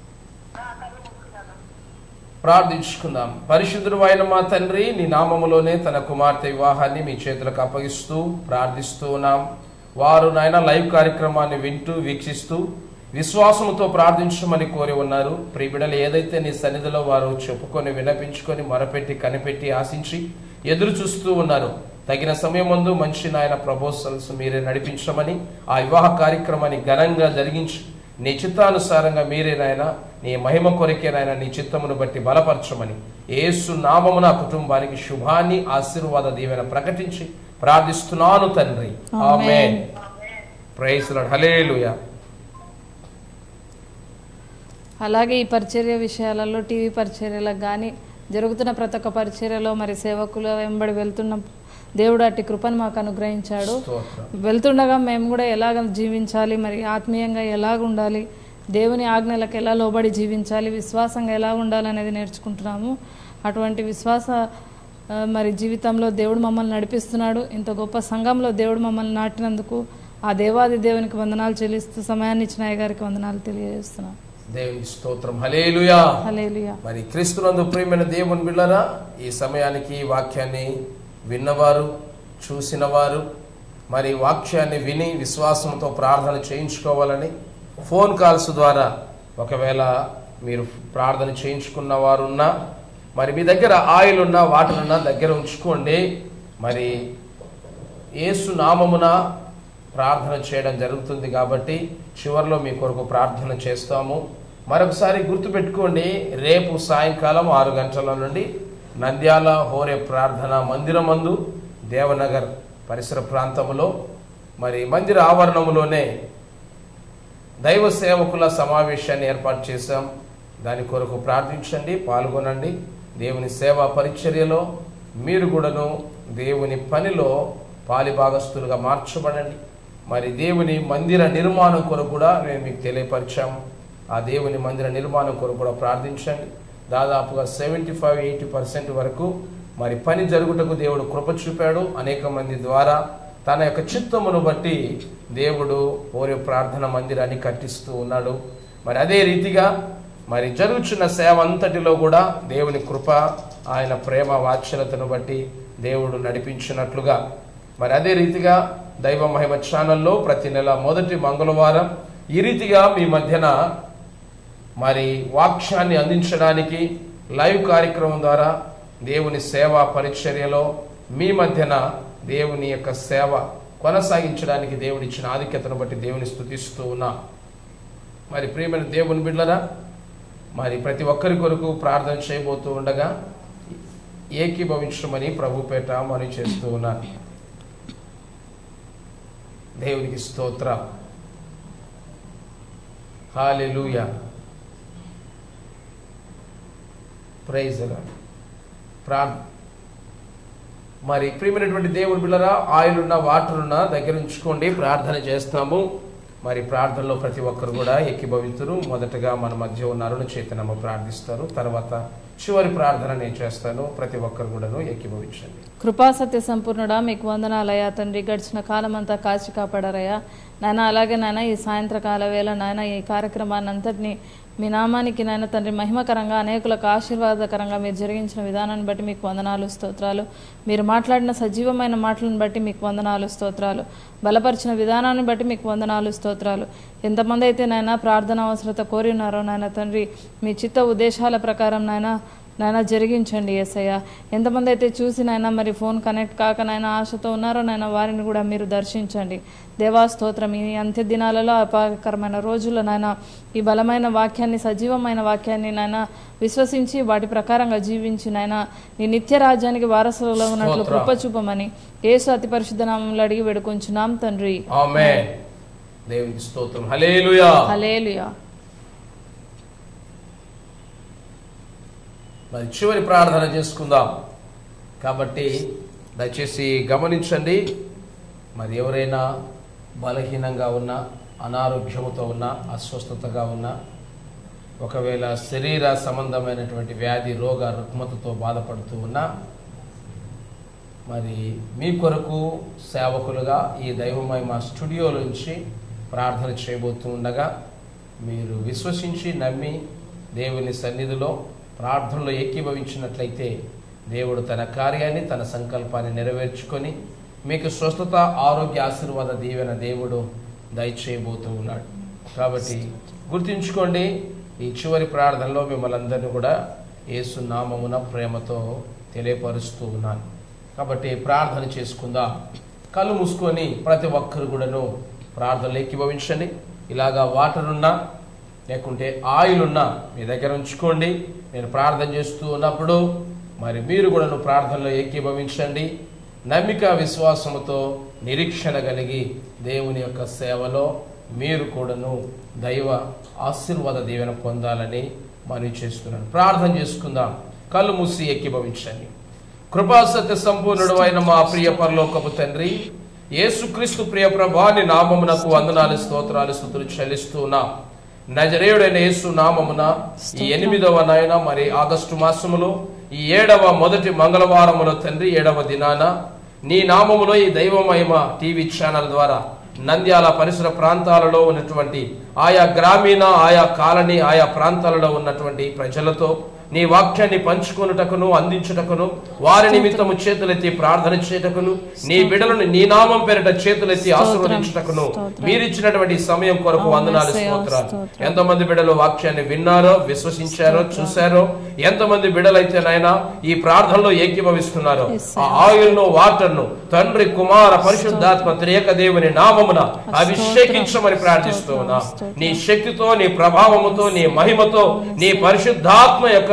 B: ప్రార్థించుకుందాం పరిశుద్ధుడు అయిన మా తండ్రి నీ నామములోనే తన కుమార్తె వివాహాన్ని మీ చేతులకు అప్పగిస్తూ ప్రార్థిస్తూ ఉన్నాం వారు నాయన లైవ్ కార్యక్రమాన్ని వింటూ వీక్షిస్తూ విశ్వాసముతో ప్రార్థించమని కోరి ఉన్నారు ప్రియబిడలు ఏదైతే నీ సన్నిధిలో వారు చెప్పుకొని వినపించుకొని మొరపెట్టి కనిపెట్టి ఆశించి ఎదురు చూస్తూ ఉన్నారు తగిన సమయం ముందు మంచి నాయన ప్రపోజల్స్ మీరే నడిపించమని ఆ వివాహ కార్యక్రమాన్ని ఘనంగా జరిగించి నీ చిత్తానుసారంగా మీరే నాయన నీ మహిమ కొరికే నాయన నీ చిత్తమును బట్టి బలపరచమని ఏసు నామమున ఆ కుటుంబానికి శుభాన్ని ఆశీర్వాద దీవెన ప్రకటించి ప్రార్థిస్తున్నాను తండ్రి ఆమేన్ ప్రైస్ లార్డ్ హల్లెలూయా
E: అలాగే ఈ పరిచర్య విషయాలలో టీవీ పరిచర్యలకు కానీ జరుగుతున్న ప్రతి ఒక్క పరిచర్యలో మరి సేవకులు వెంబడి వెళ్తున్న దేవుడు అట్టి కృపను మాకు అనుగ్రహించాడు
B: స్తోత్రం
E: వెళ్తుండగా మేము కూడా ఎలాగ జీవించాలి మరి ఆత్మీయంగా ఎలాగ ఉండాలి దేవుని ఆజ్ఞలకు ఎలా లోబడి జీవించాలి విశ్వాసంగా ఎలా ఉండాలి అనేది నేర్చుకుంటున్నాము అటువంటి విశ్వాస ఆ, మరి జీవితంలో దేవుడు మమ్మల్ని నడిపిస్తున్నాడు ఇంత గొప్ప సంఘంలో దేవుడు మమ్మల్ని నాటినందుకు ఆ దేవాది దేవునికి వందనాలు చెల్లిస్తూ సమయాన్ని ఇచ్చిన అయ్య గారికి వందనాలు తెలియజేస్తున్నాం
B: దేవునికి స్తోత్రం హల్లెలూయా
E: హలేలుయా
B: మరి క్రీస్తునందు ప్రియమైన దేవుని బిళ్ళరా ఈ సమయానికి ఈ వాక్యాన్ని విన్నవారు చూసినవారు మరి వాక్యాన్ని విని విశ్వాసంతో ప్రార్థన చేయించుకోవాలని ఫోన్ కాల్స్ ద్వారా ఒకవేళ మీరు ప్రార్థన చేయించుకున్న వారు ఉన్నా మరి మీ దగ్గర ఆయిల్ ఉన్నా వాటర్ ఉన్నా దగ్గర ఉంచుకోండి మరి యేసు నామమున ప్రార్థన చేయడం జరుగుతుంది కాబట్టి చివరిలో మీ కొరకు ప్రార్థన చేస్తాము మరొకసారి గుర్తుపెట్టుకోండి రేపు సాయంకాలం ఆరు గంటల నుండి నంద్యాల హోరే ప్రార్థన మందిరమందు దేవనగర్ పరిసర ప్రాంతంలో మరి మందిర ఆవరణములోనే దైవ సేవకుల సమావేశాన్ని ఏర్పాటు చేశాం దాని కొరకు ప్రార్థించండి పాల్గొనండి దేవుని సేవా పరిచర్యలో మీరు కూడాను దేవుని పనిలో పాలిభాగస్తులుగా మార్చబడండి మరి దేవుని మందిర నిర్మాణం కొరకు కూడా నేను మీకు తెలియపరిచాము ఆ దేవుని మందిర నిర్మాణం కొరకు కూడా ప్రార్థించండి దాదాపుగా సెవెంటీ ఫైవ్ ఎయిటీ పర్సెంట్ వరకు మరి పని జరుగుటకు దేవుడు కృప చూపాడు అనేక మంది ద్వారా తన యొక్క చిత్తమును బట్టి దేవుడు ఓరే ప్రార్థన మందిరాన్ని కట్టిస్తూ ఉన్నాడు మరి అదే రీతిగా మరి జరుగుచున్న సేవ అంతటిలో కూడా దేవుని కృప ఆయన ప్రేమ వాత్సలతను బట్టి దేవుడు నడిపించినట్లుగా మరి అదే రీతిగా దైవ మహిమ ఛానల్లో ప్రతి నెల మొదటి మంగళవారం ఈ రీతిగా మీ మధ్యన మరి వాక్యాన్ని అందించడానికి లైవ్ కార్యక్రమం ద్వారా దేవుని సేవా పరిచర్యలో మీ మధ్యన దేవుని యొక్క సేవ కొనసాగించడానికి దేవుని ఇచ్చిన ఆధిక్యతను బట్టి దేవుని స్తుతిస్తూ ఉన్నా మరి ప్రియమైన దేవుని బిడ్డలరా మరి ప్రతి ఒక్కరి కొరకు ప్రార్థన చేయబోతూ ఉండగా ఏకీభవించమని ప్రభుపేట మరి చేస్తూ ఉన్నాను దేవునికి స్తోత్ర హాలెలూయా ప్రైజ్ ప్రార్థ మరి ప్రియమైనటువంటి దేవుని బిళ్ళరా ఆయిల్ ఉన్న వాటర్ ఉన్న దగ్గర ఉంచుకోండి ప్రార్థన చేస్తాము మరి ప్రార్థనలో ప్రతి ఒక్కరు కూడా ఎక్కిభవింతురు మొదటగా మన మధ్య ఉన్న అరుణ చేతనము ప్రార్థిస్తారు తర్వాత చివరి ప్రార్థన నేను చేస్తాను ప్రతి ఒక్కరు కూడాను ఎక్కిభవించండి
E: కృపా సత్య సంపూర్ణుడా మీకు వందనాలయ్యా తండ్రి గడిచిన కాలం అంతా కాచి కాపాడారయ్యా నాయన అలాగే నాయన ఈ సాయంత్రకాల వేళ నాయన ఈ కార్యక్రమాన్ని అంతటిని మీ నామానికి నాయన తండ్రి మహిమకరంగా అనేకులకు ఆశీర్వాదకరంగా మీరు జరిగించిన విధానాన్ని బట్టి మీకు వందనాలు స్తోత్రాలు మీరు మాట్లాడిన సజీవమైన మాటలను బట్టి మీకు వందనాలు స్తోత్రాలు బలపరిచిన విధానాన్ని బట్టి మీకు వందనాలు స్తోత్రాలు ఎంతమంది అయితే నాయన ప్రార్థన అవసరత కోరి ఉన్నారో నాయన తండ్రి మీ చిత్త ఉద్దేశాల ప్రకారం నాయన నాయన జరిగించండి ఏసయ్య ఎంతమంది అయితే చూసి నాయన మరి ఫోన్ కనెక్ట్ కాక నాయన ఆశతో ఉన్నారో నాయన వారిని కూడా మీరు దర్శించండి దేవా స్తోత్రం ఈ అంత్య దినాలలో అపాయకరమైన రోజుల్లో నాయన ఈ బలమైన వాక్యాన్ని సజీవమైన వాక్యాన్ని నాయన విశ్వసించి వాటి ప్రకారంగా జీవించి నాయన నీ నిత్య రాజ్యానికి వారసులలో ఉన్నట్లు
B: స్తోత్రం.
E: కృప చూపమని యేసు అతి పరిశుద్ధ నామంలో అడిగి వేడుకొంచున్నాం తండ్రి
B: ఆమె దేవునికి స్తోత్రం హలేలుయా
E: హలేలుయా
B: మరి చివరి ప్రార్థన చేసుకుందాం కాబట్టి దయచేసి గమనించండి మరి ఎవరైనా బలహీనంగా ఉన్నా అనారోగ్యముతో ఉన్నా అస్వస్థతగా ఉన్నా ఒకవేళ శరీర సంబంధమైనటువంటి వ్యాధి రోగ రుగ్మతతో బాధపడుతూ ఉన్నా మరి మీ కొరకు సేవకులుగా ఈ దైవమయ మా స్టూడియో నుంచి ప్రార్థన చేయబోతూ ఉండగా మీరు విశ్వసించి నమ్మి దేవుని సన్నిధిలో ప్రార్థనలో ఏకీభవించినట్లయితే దేవుడు తన కార్యాన్ని తన సంకల్పాన్ని నెరవేర్చుకొని మీకు స్వస్థత ఆరోగ్య ఆశీర్వాద దీవెన దేవుడు దయచేయబోతూ ఉన్నాడు కాబట్టి గుర్తుంచుకోండి ఈ చివరి ప్రార్థనలో మిమ్మల్ని అందరినీ కూడా యేసు నామమున ప్రేమతో తెలియపరుస్తూ ఉన్నాను కాబట్టి ప్రార్థన చేసుకుందాం కళ్ళు మూసుకొని ప్రతి ఒక్కరు కూడాను ప్రార్థనలు ఏకీభవించండి ఇలాగా వాటర్ ఉన్నా లేకుంటే ఆయిల్ ఉన్నా మీ దగ్గర ఉంచుకోండి నేను ప్రార్థన చేస్తూ ఉన్నప్పుడు మరి మీరు కూడాను ప్రార్థనలో ఏకీభవించండి నమ్మిక విశ్వాసముతో నిరీక్షణ కలిగి దేవుని యొక్క సేవలో మీరు కూడాను దైవ ఆశీర్వాద దీవెన పొందాలని మనవి చేస్తున్నాను ప్రార్థన చేసుకుందాం కళ్ళు మూసి ఏకీభవించండి కృపాసత్య సంపూర్ణుడు అయిన మా ప్రియ పరలోకపు తండ్రి యేసుక్రీస్తు ప్రియ ప్రభాని నామమునకు వందనాలు స్తోత్రాలు స్థుతులు చెల్లిస్తున్నా నజరేయుడైన యేసు నామమున ఈ ఎనిమిదవ నాయన మరి ఆగస్టు మాసములో ఈ ఏడవ మొదటి మంగళవారములో తండ్రి ఏడవ దినాన నీ నామములో ఈ దైవమహిమ టీవీ ఛానల్ ద్వారా నంద్యాల పరిసర ప్రాంతాలలో ఉన్నటువంటి ఆయా గ్రామీణ ఆయా కాలనీ ఆయా ప్రాంతాలలో ఉన్నటువంటి ప్రజలతో నీ వాక్యాన్ని పంచుకొనుటకును అందించుటకును వారి నిమిత్తము చేతులెత్తి ప్రార్థన చేయటకును నీ బిడలను నీ నామం పేరిట చేతులెత్తి ఆశీర్వదించుటకును మీరిచ్చినటువంటి ఈ సమయం కొరకు వందనాలు
E: స్తోత్రం,
B: స్తోత్రాలు
E: స్తోత్రం.
B: ఎంతమంది బిడలు వాక్యాన్ని విన్నారో విశ్వసించారో చూశారో ఎంతమంది బిడలైతే నాయన ఈ ప్రార్థనలో ఏకీభవిస్తున్నారో ఆ ఆయిల్ ను వాటర్ ను తండ్రి కుమార పరిశుద్ధాత్మ త్రియక దేవుని నామమున అభిషేకించమని ప్రార్థిస్తూ ఉన్నా నీ శక్తితో నీ ప్రభావముతో నీ మహిమతో నీ పరిశుద్ధాత్మ యొక్క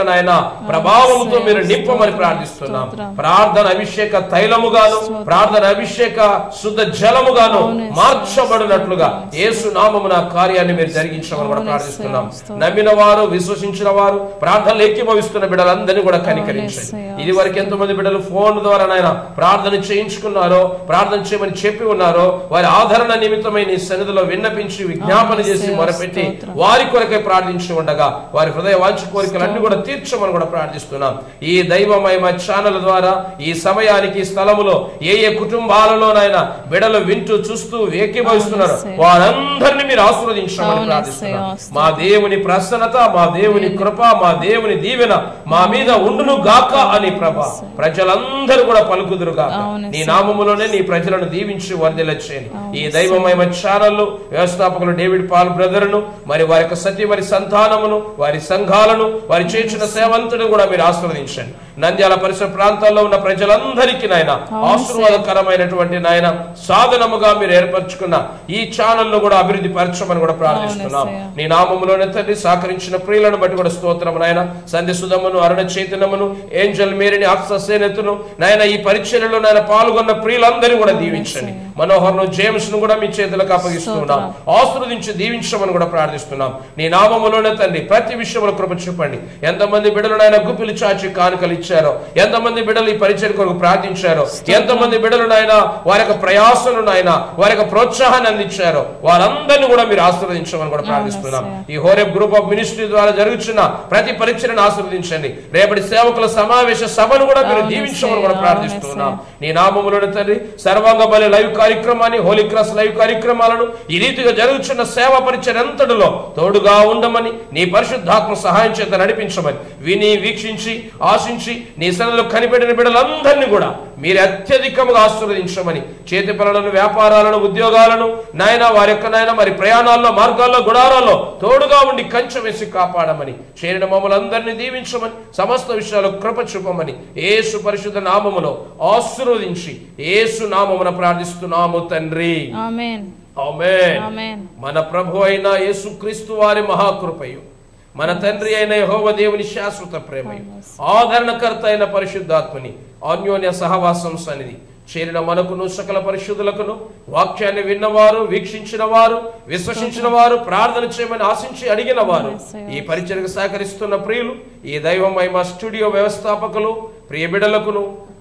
B: నాయన ప్రభావంతో మీరు నింపమని ప్రార్థిస్తున్నాం ప్రార్థన అభిషేక తైలముగాను ప్రార్థన అభిషేక శుద్ధ జలముగాను మార్చబడినట్లుగా యేసు నామమున కార్యాన్ని మీరు జరిగించమని కూడా ప్రార్థిస్తున్నాం నమ్మిన వారు విశ్వసించిన వారు ప్రార్థనలు ఎక్కిభవిస్తున్న బిడ్డలందరినీ కూడా కనికరించండి ఇది వరకు ఎంతో మంది బిడ్డలు ఫోన్ ద్వారా నాయన ప్రార్థన చేయించుకున్నారో ప్రార్థన చేయమని చెప్పి ఉన్నారో వారి ఆదరణ నిమిత్తమై నీ సన్నిధిలో విన్నపించి విజ్ఞాపన చేసి మొరపెట్టి వారి కొరకే ప్రార్థించి ఉండగా వారి హృదయ వాంఛ కోరికలన్నీ కూడా తీర్చమని కూడా ప్రార్థిస్తున్నాం ఈ దైవమహిమ ఛానల్ ద్వారా ఈ సమయానికి ఈ స్థలములో ఏ ఏ కుటుంబాలలోనైనా బిడలు వింటూ చూస్తూ ఏకీభవిస్తున్నారు వారందరినీ మీరు ఆశీర్వదించమని
E: అవును,
B: ప్రార్థిస్తున్నాం
E: యేసయ్య,
B: మా దేవుని ప్రసన్నత మా దేవుని కృప మా దేవుని దీవెన మా మీద ఉండును గాక అని ప్రభ ప్రజలందరూ కూడా పలుకుదురు గాక
E: అవును,
B: నీ నామములోనే నీ ప్రజలను దీవించి వర్ధిల్లచేయండి ఈ దైవమహిమ ఛానల్ వ్యవస్థాపకులు డేవిడ్ పాల్ బ్రదర్ను మరి వారి యొక్క సతీ వారి సంతానమును వారి సంఘాలను వారి చేసిన సేవంతుడు కూడా మీరు ఆశీర్వదించండి నంద్యాల పరిసర ప్రాంతాల్లో ఉన్న ప్రజలందరికీ నాయన ఆశీర్వాదకరమైనటువంటి నాయన సాధనముగా మీరు ఏర్పరచుకున్న ఈ ఛానల్ ను కూడా అభివృద్ధి పరచమని కూడా ప్రార్థిస్తున్నాం
E: అవును,
B: నీ నామములోనే తండ్రి సహకరించిన ప్రియులను బట్టి కూడా స్తోత్రం నాయన సంధ్య సుధమును అరుణ చైతన్యమును ఏంజల్ మేరిని అక్ససేనెత్తును నాయన ఈ పరిచర్యలో నాయన పాల్గొన్న ప్రియులందరినీ కూడా దీవించండి మనోహర్ ను జేమ్స్ ను కూడా మీ చేతులకు అప్పగిస్తున్నాం ఆశీర్వదించి దీవించమని కూడా ప్రార్థిస్తున్నాం నీ నామములోనే తండ్రి ప్రతి విషయంలో కృప చూపండి ఎంతమంది బిడ్డలు నాయన గుప్పిలి చాచి కానుకలు ఇచ్చారో ఎంతమంది బిడ్డలు ఈ పరిచయ కొరకు ప్రార్థించారో ఎంతమంది బిడ్డలు నాయన వారి యొక్క ప్రయాసలు నాయన వారి యొక్క ప్రోత్సాహాన్ని అందించారో వారందరినీ కూడా మీరు ఆశీర్వదించమని కూడా ప్రార్థిస్తున్నాం ఈ హోరేబ్ గ్రూప్ ఆఫ్ మినిస్ట్రీ ద్వారా జరుగుతున్న ప్రతి పరీక్షను ఆశీర్వదించండి రేపటి సేవకుల సమావేశ సభను కూడా మీరు
E: అవును,
B: దీవించమని కూడా
E: అవును,
B: ప్రార్థిస్తున్నాం నీ నామములోని తండ్రి సర్వాంగ బలి లైవ్ కార్యక్రమాన్ని హోలీ క్రాస్ లైవ్ కార్యక్రమాలను ఈ రీతిగా జరుగుతున్న సేవా పరిచయం ఎంతటిలో తోడుగా ఉండమని నీ పరిశుద్ధాత్మ సహాయం చేత నడిపించమని విని వీక్షించి ఆశించి నీ సన్నిధిలో కనిపెట్టిన బిడ్డలందరినీ కూడా మీరు అత్యధికంగా ఆశీర్వదించమని చేతి పనులను వ్యాపారాలను ఉద్యోగాలను నాయన వారి యొక్క నాయన మరి ప్రయాణాల్లో మార్గాల్లో గుడారాల్లో తోడుగా ఉండి కంచె వేసి కాపాడమని చేరిన మమ్మల్ని అందరినీ దీవించమని సమస్త విషయాలు కృప చూపమని ఏసు పరిశుద్ధ నామములో ఆశీర్వదించి ఏసు నామమున ప్రార్థిస్తున్నాము తండ్రి
E: ఆమెన్
B: ఆమేన్
E: ఆమెన్
B: మన ప్రభు అయిన యేసుక్రీస్తు వారి మహాకృపయు మన తండ్రి అయిన యెహోవా దేవుని శాశ్వత ప్రేమయు ఆదరణకర్త అయిన పరిశుద్ధాత్మని అన్యోన్య సహవాసం సన్నిధి చేరిన మనకును సకల పరిశుద్ధులకును వాక్యాన్ని విన్నవారు వీక్షించిన వారు విశ్వసించిన వారు ప్రార్థన చేయమని ఆశించి అడిగిన వారు ఈ పరిచయకు సహకరిస్తున్న ప్రియులు ఈ దైవమహిమ స్టూడియో వ్యవస్థాపకులు ప్రియ బిడలకును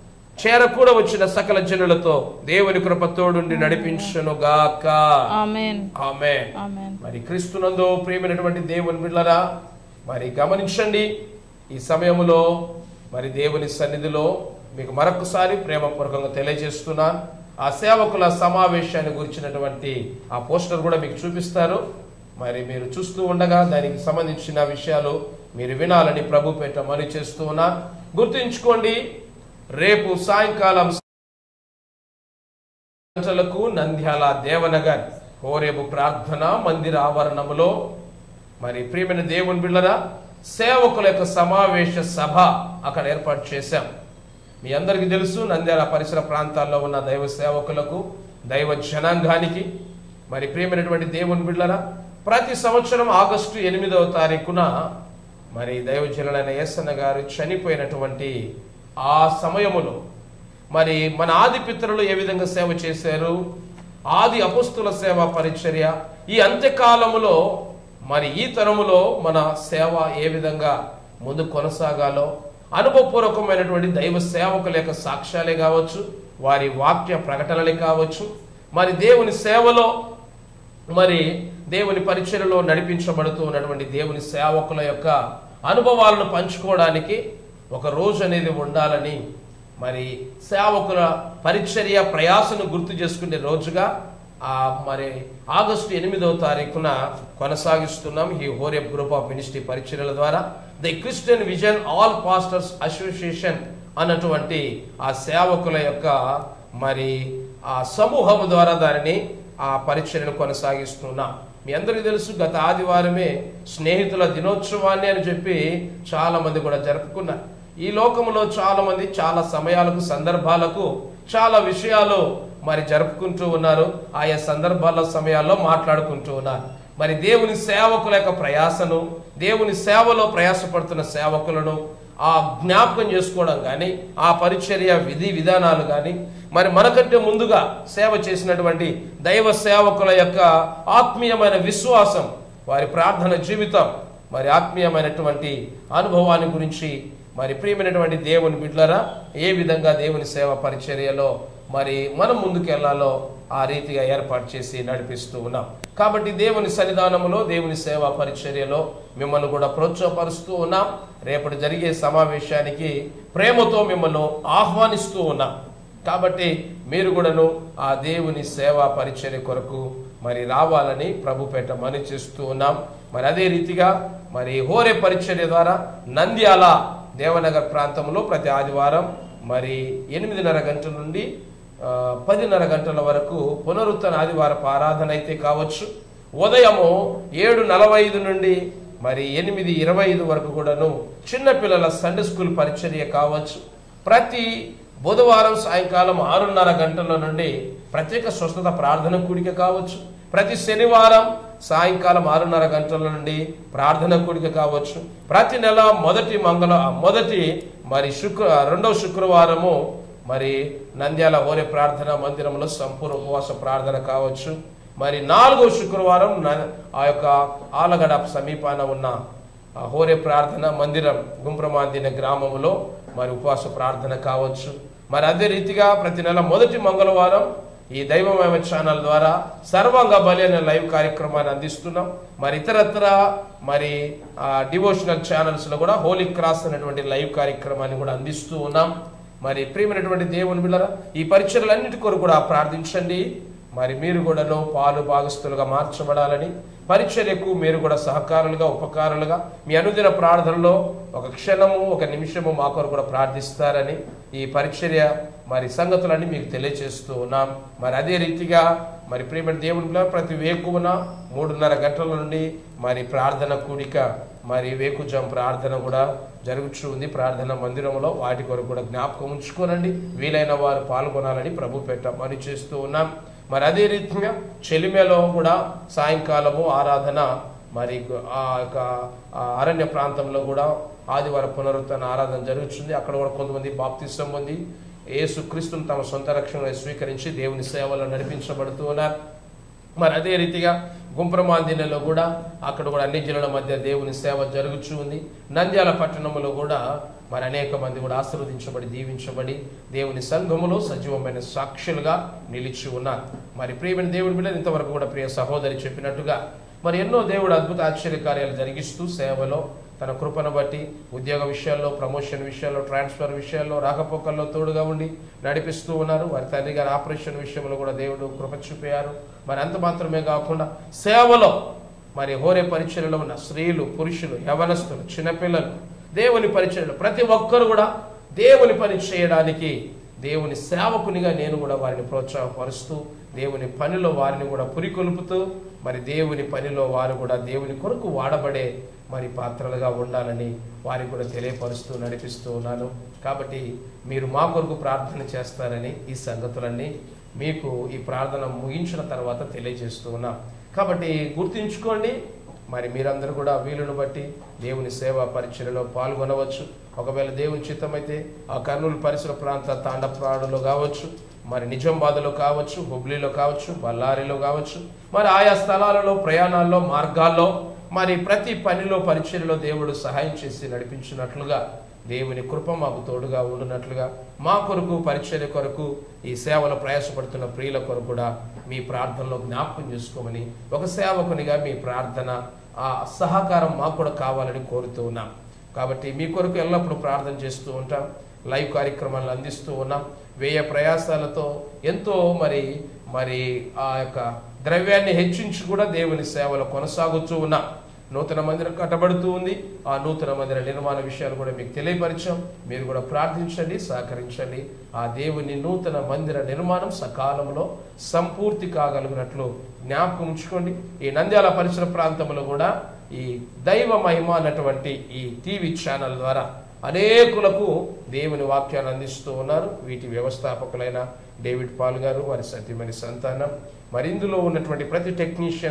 B: చేరకూడ వచ్చిన సకల జనులతో దేవుని కృప తోడుండి నడిపించునుగాక
E: ఆమెన్
B: ఆమె
E: ఆమెన్
B: మరి క్రీస్తునందు ప్రియమైనటువంటి దేవుని బిడ్డలారా మరి గమనించండి ఈ సమయంలో మరి దేవుని సన్నిధిలో మీకు మరొకసారి ప్రేమపూర్వకంగా తెలియజేస్తున్నాను ఆ సేవకుల సమావేశాన్ని గురించినటువంటి ఆ పోస్టర్ కూడా మీకు చూపిస్తారు మరి మీరు చూస్తూ ఉండగా దానికి సంబంధించిన విషయాలు మీరు వినాలని ప్రభు పేట మరి చేస్తూ ఉన్నా గుర్తుంచుకోండి రేపు సాయంకాలం గంటలకు నంద్యాల దేవనగర్ హోరేబు ప్రార్థన మందిర ఆవరణములో మరి ప్రియమైన దేవుని బిళ్ళరా సేవకుల యొక్క సమావేశ సభ అక్కడ ఏర్పాటు చేశాం మీ అందరికీ తెలుసు నంద్యాల పరిసర ప్రాంతాల్లో ఉన్న దైవ సేవకులకు దైవ జనాంగానికి మరి ప్రియమైనటువంటి దేవుని బిళ్ళరా ప్రతి సంవత్సరం ఆగస్టు ఎనిమిదవ తారీఖున మరి దైవజనులైన యేసన్న గారు చనిపోయినటువంటి ఆ సమయములో మరి మన ఆది పితరులు ఏ విధంగా సేవ చేశారు ఆది అపుస్తుల సేవ పరిచర్య ఈ అంత్యకాలములో మరి ఈ తరములో మన సేవ ఏ విధంగా ముందు కొనసాగాలో అనుభవపూర్వకమైనటువంటి దైవ సేవకుల యొక్క సాక్ష్యాలే కావచ్చు వారి వాక్య ప్రకటనలే కావచ్చు మరి దేవుని సేవలో మరి దేవుని పరిచయలో నడిపించబడుతూ ఉన్నటువంటి దేవుని సేవకుల యొక్క అనుభవాలను పంచుకోవడానికి ఒక రోజు అనేది ఉండాలని మరి సేవకుల పరిచర్య ప్రయాసను గుర్తు చేసుకునే రోజుగా ఆ మరి ఆగస్టు ఎనిమిదవ తారీఖున కొనసాగిస్తున్నాం ఈ హోరేప్ గ్రూప్ ఆఫ్ మినిస్ట్రీ పరిచర్యల ద్వారా the Christian vision all pastors association అన్నటువంటి ఆ సేవకుల యొక్క మరి ఆ సమూహము ద్వారా దానిని ఆ పరిచర్యను కొనసాగిస్తున్నాం మీ అందరికీ తెలుసు గత ఆదివారమే స్నేహితుల దినోత్సవాన్ని అని చెప్పి చాలా మంది కూడా జరుపుకున్నారు ఈ లోకంలో చాలా మంది చాలా సమయాలకు సందర్భాలకు చాలా విషయాలు మరి జరుపుకుంటూ ఉన్నారు ఆయా సందర్భాల సమయాల్లో మాట్లాడుకుంటూ ఉన్నారు మరి దేవుని సేవకుల యొక్క ప్రయాసను దేవుని సేవలో ప్రయాసపడుతున్న సేవకులను ఆ జ్ఞాపకం చేసుకోవడం కానీ ఆ పరిచర్య విధి విధానాలు కానీ మరి మనకంటే ముందుగా సేవ చేసినటువంటి దైవ సేవకుల యొక్క ఆత్మీయమైన విశ్వాసం వారి ప్రార్థన జీవితం మరి ఆత్మీయమైనటువంటి అనుభవాన్ని గురించి మరి ప్రియమైనటువంటి దేవుని బిడ్లరా ఏ విధంగా దేవుని సేవ పరిచర్యలో మరి మనం ముందుకు వెళ్ళాలో ఆ రీతిగా ఏర్పాటు చేసి నడిపిస్తూ ఉన్నాం కాబట్టి దేవుని సన్నిధానములో దేవుని సేవా పరిచర్యలో మిమ్మల్ని కూడా ప్రోత్సాహపరుస్తూ ఉన్నాం రేపటి జరిగే సమావేశానికి ప్రేమతో మిమ్మల్ని ఆహ్వానిస్తూ ఉన్నాం కాబట్టి మీరు కూడాను ఆ దేవుని సేవా పరిచర్య కొరకు మరి రావాలని ప్రభుపేట మని చేస్తూ ఉన్నాం మరి అదే రీతిగా మరి హోరే పరిచర్య ద్వారా నంద్యాల దేవనగర్ ప్రాంతంలో ప్రతి ఆదివారం మరి ఎనిమిదిన్నర గంటల నుండి ఆ, పదిన్నర గంటల వరకు పునరుత్తన ఆదివారపు ఆరాధన అయితే కావచ్చు ఉదయము ఏడు నలభై ఐదు నుండి మరి ఎనిమిది ఇరవై ఐదు వరకు కూడాను చిన్నపిల్లల సండే స్కూల్ పరిచర్య కావచ్చు ప్రతి బుధవారం సాయంకాలం ఆరున్నర గంటల నుండి ప్రత్యేక స్వస్థత ప్రార్థన కూడిక కావచ్చు ప్రతి శనివారం సాయంకాలం ఆరున్నర గంటల నుండి ప్రార్థన కూడిక కావచ్చు ప్రతి నెల మొదటి మంగళ మొదటి మరి శుక్ర రెండవ శుక్రవారము మరి నంద్యాల ఓరే ప్రార్థన మందిరంలో సంపూర్ణ ఉపవాస ప్రార్థన కావచ్చు మరి నాలుగో శుక్రవారం న- ఆ యొక్క ఆలగడ సమీపాన ఉన్న ఆ హోరే ప్రార్థన మందిరం గుంప్రమాందిన గ్రామంలో మరి ఉపవాస ప్రార్థన కావచ్చు మరి అదే రీతిగా ప్రతి నెల మొదటి మంగళవారం ఈ దైవమయ ఛానల్ ద్వారా సర్వంగ బలి అనే లైవ్ కార్యక్రమాన్ని అందిస్తున్నాం మరి ఇతరత్ర మరి ఆ డివోషనల్ ఛానల్స్ లో కూడా హోలీ క్రాస్ అనేటువంటి లైవ్ కార్యక్రమాన్ని కూడా అందిస్తూ ఉన్నాం మరి ప్రియమైనటువంటి దేవుని బిళ్ళరా ఈ పరీక్షలన్నిటి కొరకు కూడా ప్రార్థించండి మరి మీరు కూడాను పాలు భాగస్థులుగా మార్చబడాలని పరిచర్యకు మీరు కూడా సహకారులుగా ఉపకారులుగా మీ అనుదిన ప్రార్థనలో ఒక క్షణము ఒక నిమిషము మా కొరకు కూడా ప్రార్థిస్తారని ఈ పరిచర్య మరి సంగతులన్నీ మీకు తెలియజేస్తూ ఉన్నాం మరి అదే రీతిగా మరి ప్రియమైన దేవుని బిడ్డలారా, ప్రతి వేకువన మూడున్నర గంటల నుండి మరి ప్రార్థన కూడిక మరి వేకుజం ప్రార్థన కూడా జరుగుతూ ఉంది ప్రార్థన మందిరంలో వాటి కొరకు కూడా జ్ఞాపకం ఉంచుకోనండి వీలైన వారు పాల్గొనాలని ప్రభు పెట్ట పని చేస్తూ ఉన్నాం మరి అదే రీతిగా చెలిమేలో కూడా సాయంకాలము ఆరాధన మరి ఆ యొక్క ఆ అరణ్య ప్రాంతంలో కూడా ఆదివారం పునరుద్ధరణ ఆరాధన జరుగుతుంది అక్కడ కూడా కొంతమంది బాప్తిసం పొంది యేసు క్రీస్తును తమ సొంత రక్షణగా స్వీకరించి దేవుని సేవలో నడిపించబడుతూ ఉన్నారు మరి అదే రీతిగా గుంప్రమాందినలో కూడా అక్కడ కూడా అన్ని జిల్లాల మధ్య దేవుని సేవ జరుగుతూ ఉంది నంద్యాల పట్టణంలో కూడా మరి అనేక మంది కూడా ఆశీర్వదించబడి దీవించబడి దేవుని సంఘములో సజీవమైన సాక్షులుగా నిలిచి ఉన్నారు మరి ప్రియమైన దేవుడి బిడ్డ ఇంతవరకు కూడా ప్రియ సహోదరి చెప్పినట్టుగా మరి ఎన్నో దేవుడు అద్భుత ఆశ్చర్య కార్యాలు జరిగిస్తూ సేవలో తన కృపను బట్టి ఉద్యోగ విషయాల్లో ప్రమోషన్ విషయాల్లో ట్రాన్స్ఫర్ విషయాల్లో రాకపోకల్లో తోడుగా ఉండి నడిపిస్తూ ఉన్నారు వారి తండ్రి గారి ఆపరేషన్ విషయంలో కూడా దేవుడు కృప చూపారు మరి అంత మాత్రమే కాకుండా సేవలో మరి హోరే పరిచయలో ఉన్న స్త్రీలు పురుషులు యవనస్తులు చిన్నపిల్లలు దేవుని పరిచయలు ప్రతి ఒక్కరు కూడా దేవుని పని చేయడానికి దేవుని సేవకునిగా నేను కూడా వారిని ప్రోత్సాహపరుస్తూ దేవుని పనిలో వారిని కూడా పురికొల్పుతూ మరి దేవుని పనిలో వారు కూడా దేవుని కొరకు వాడబడే మరి పాత్రలుగా ఉండాలని వారికి కూడా తెలియపరుస్తూ నడిపిస్తూ ఉన్నాను కాబట్టి మీరు మా కొరకు ప్రార్థన చేస్తారని ఈ సంగతులన్నీ మీకు ఈ ప్రార్థన ముగించిన తర్వాత తెలియజేస్తూ ఉన్నాం కాబట్టి గుర్తుంచుకోండి మరి మీరందరూ కూడా వీలును బట్టి దేవుని సేవా పరిచయలో పాల్గొనవచ్చు ఒకవేళ దేవుని చిత్తమైతే ఆ కర్నూలు పరిసర ప్రాంత తాండప్రాడులో కావచ్చు మరి నిజామాబాద్లో కావచ్చు హుబ్లీలో కావచ్చు బళ్ళారిలో కావచ్చు మరి ఆయా స్థలాలలో ప్రయాణాల్లో మార్గాల్లో మరి ప్రతి పనిలో పరిచర్యలో దేవుడు సహాయం చేసి నడిపించినట్లుగా దేవుని కృప మాకు తోడుగా ఉండునట్లుగా మా కొరకు పరిచర్య కొరకు ఈ సేవలో ప్రయాసపడుతున్న ప్రియుల కొరకు కూడా మీ ప్రార్థనలో జ్ఞాపకం చేసుకోమని ఒక సేవకునిగా మీ ప్రార్థన ఆ సహకారం మాకు కూడా కావాలని కోరుతూ ఉన్నాం కాబట్టి మీ కొరకు ఎల్లప్పుడూ ప్రార్థన చేస్తూ ఉంటాం లైవ్ కార్యక్రమాలను అందిస్తూ ఉన్నాం వ్యయ ప్రయాసాలతో ఎంతో మరి మరి ఆ యొక్క ద్రవ్యాన్ని హెచ్చించి కూడా దేవుని సేవలో కొనసాగుతూ ఉన్నాం నూతన మందిరం కట్టబడుతూ ఉంది ఆ నూతన మందిర నిర్మాణ విషయాలు కూడా మీకు తెలియపరిచాం మీరు కూడా ప్రార్థించండి సహకరించండి ఆ దేవుని నూతన మందిర నిర్మాణం సకాలంలో సంపూర్తి కాగలిగినట్లు జ్ఞాపకం ఉంచుకోండి ఈ నంద్యాల పరిసర ప్రాంతంలో కూడా ఈ దైవ మహిమ అన్నటువంటి ఈ టీవీ ఛానల్ ద్వారా అనేకులకు దేవుని వాక్యాలు అందిస్తూ ఉన్నారు వీటి వ్యవస్థాపకులైన డేవిడ్ పాల్ గారు వారి సత్యమణి సంతానం మరి ఇందులో ఉన్నటువంటి ప్రతి టెక్నీషియన్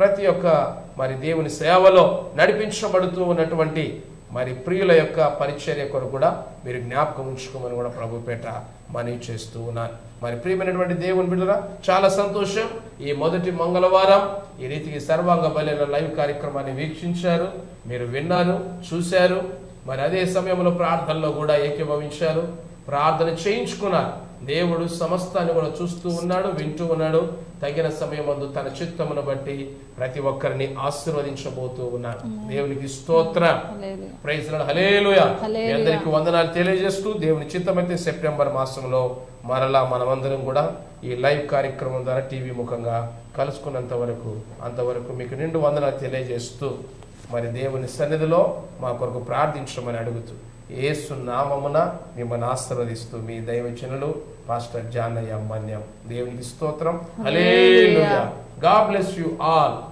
B: ప్రతి ఒక్క మరి దేవుని సేవలో నడిపించబడుతూ ఉన్నటువంటి మరి ప్రియుల యొక్క పరిచర్య కొరకు కూడా మీరు జ్ఞాపకం ఉంచుకోమని కూడా ప్రభు పేట మనవి చేస్తూ ఉన్నాను మరి ప్రియమైనటువంటి దేవుని బిడ్డరా చాలా సంతోషం ఈ మొదటి మంగళవారం ఈ రీతికి సర్వాంగ బలైన లైవ్ కార్యక్రమాన్ని వీక్షించారు మీరు విన్నారు చూశారు మరి అదే సమయంలో ప్రార్థనలో కూడా ఏకీభవించారు ప్రార్థన చేయించుకున్నారు దేవుడు సమస్తాన్ని కూడా చూస్తూ ఉన్నాడు వింటూ ఉన్నాడు తగిన సమయమందు తన చిత్తమును బట్టి ప్రతి ఒక్కరిని ఆశీర్వదించబోతూ ఉన్నాడు దేవునికి స్తోత్రం
E: హల్లెలూయా.
B: ప్రైజ్ హలేలుయా
E: హల్లెలూయా.
B: అందరికి వందనాలు తెలియజేస్తూ దేవుని చిత్తమైతే సెప్టెంబర్ మాసంలో మరలా మనమందరం కూడా ఈ లైవ్ కార్యక్రమం ద్వారా టీవీ ముఖంగా కలుసుకున్నంత వరకు అంతవరకు మీకు నిండు వందనాలు తెలియజేస్తూ మరి దేవుని సన్నిధిలో మా కొరకు ప్రార్థించమని అడుగుతూ ఏసు నామమున మిమ్మల్ని ఆశీర్వదిస్తూ మీ దైవజనులు పాస్టర్ జానయ్య మన్యం దేవునికి స్తోత్రం hallelujah God bless you all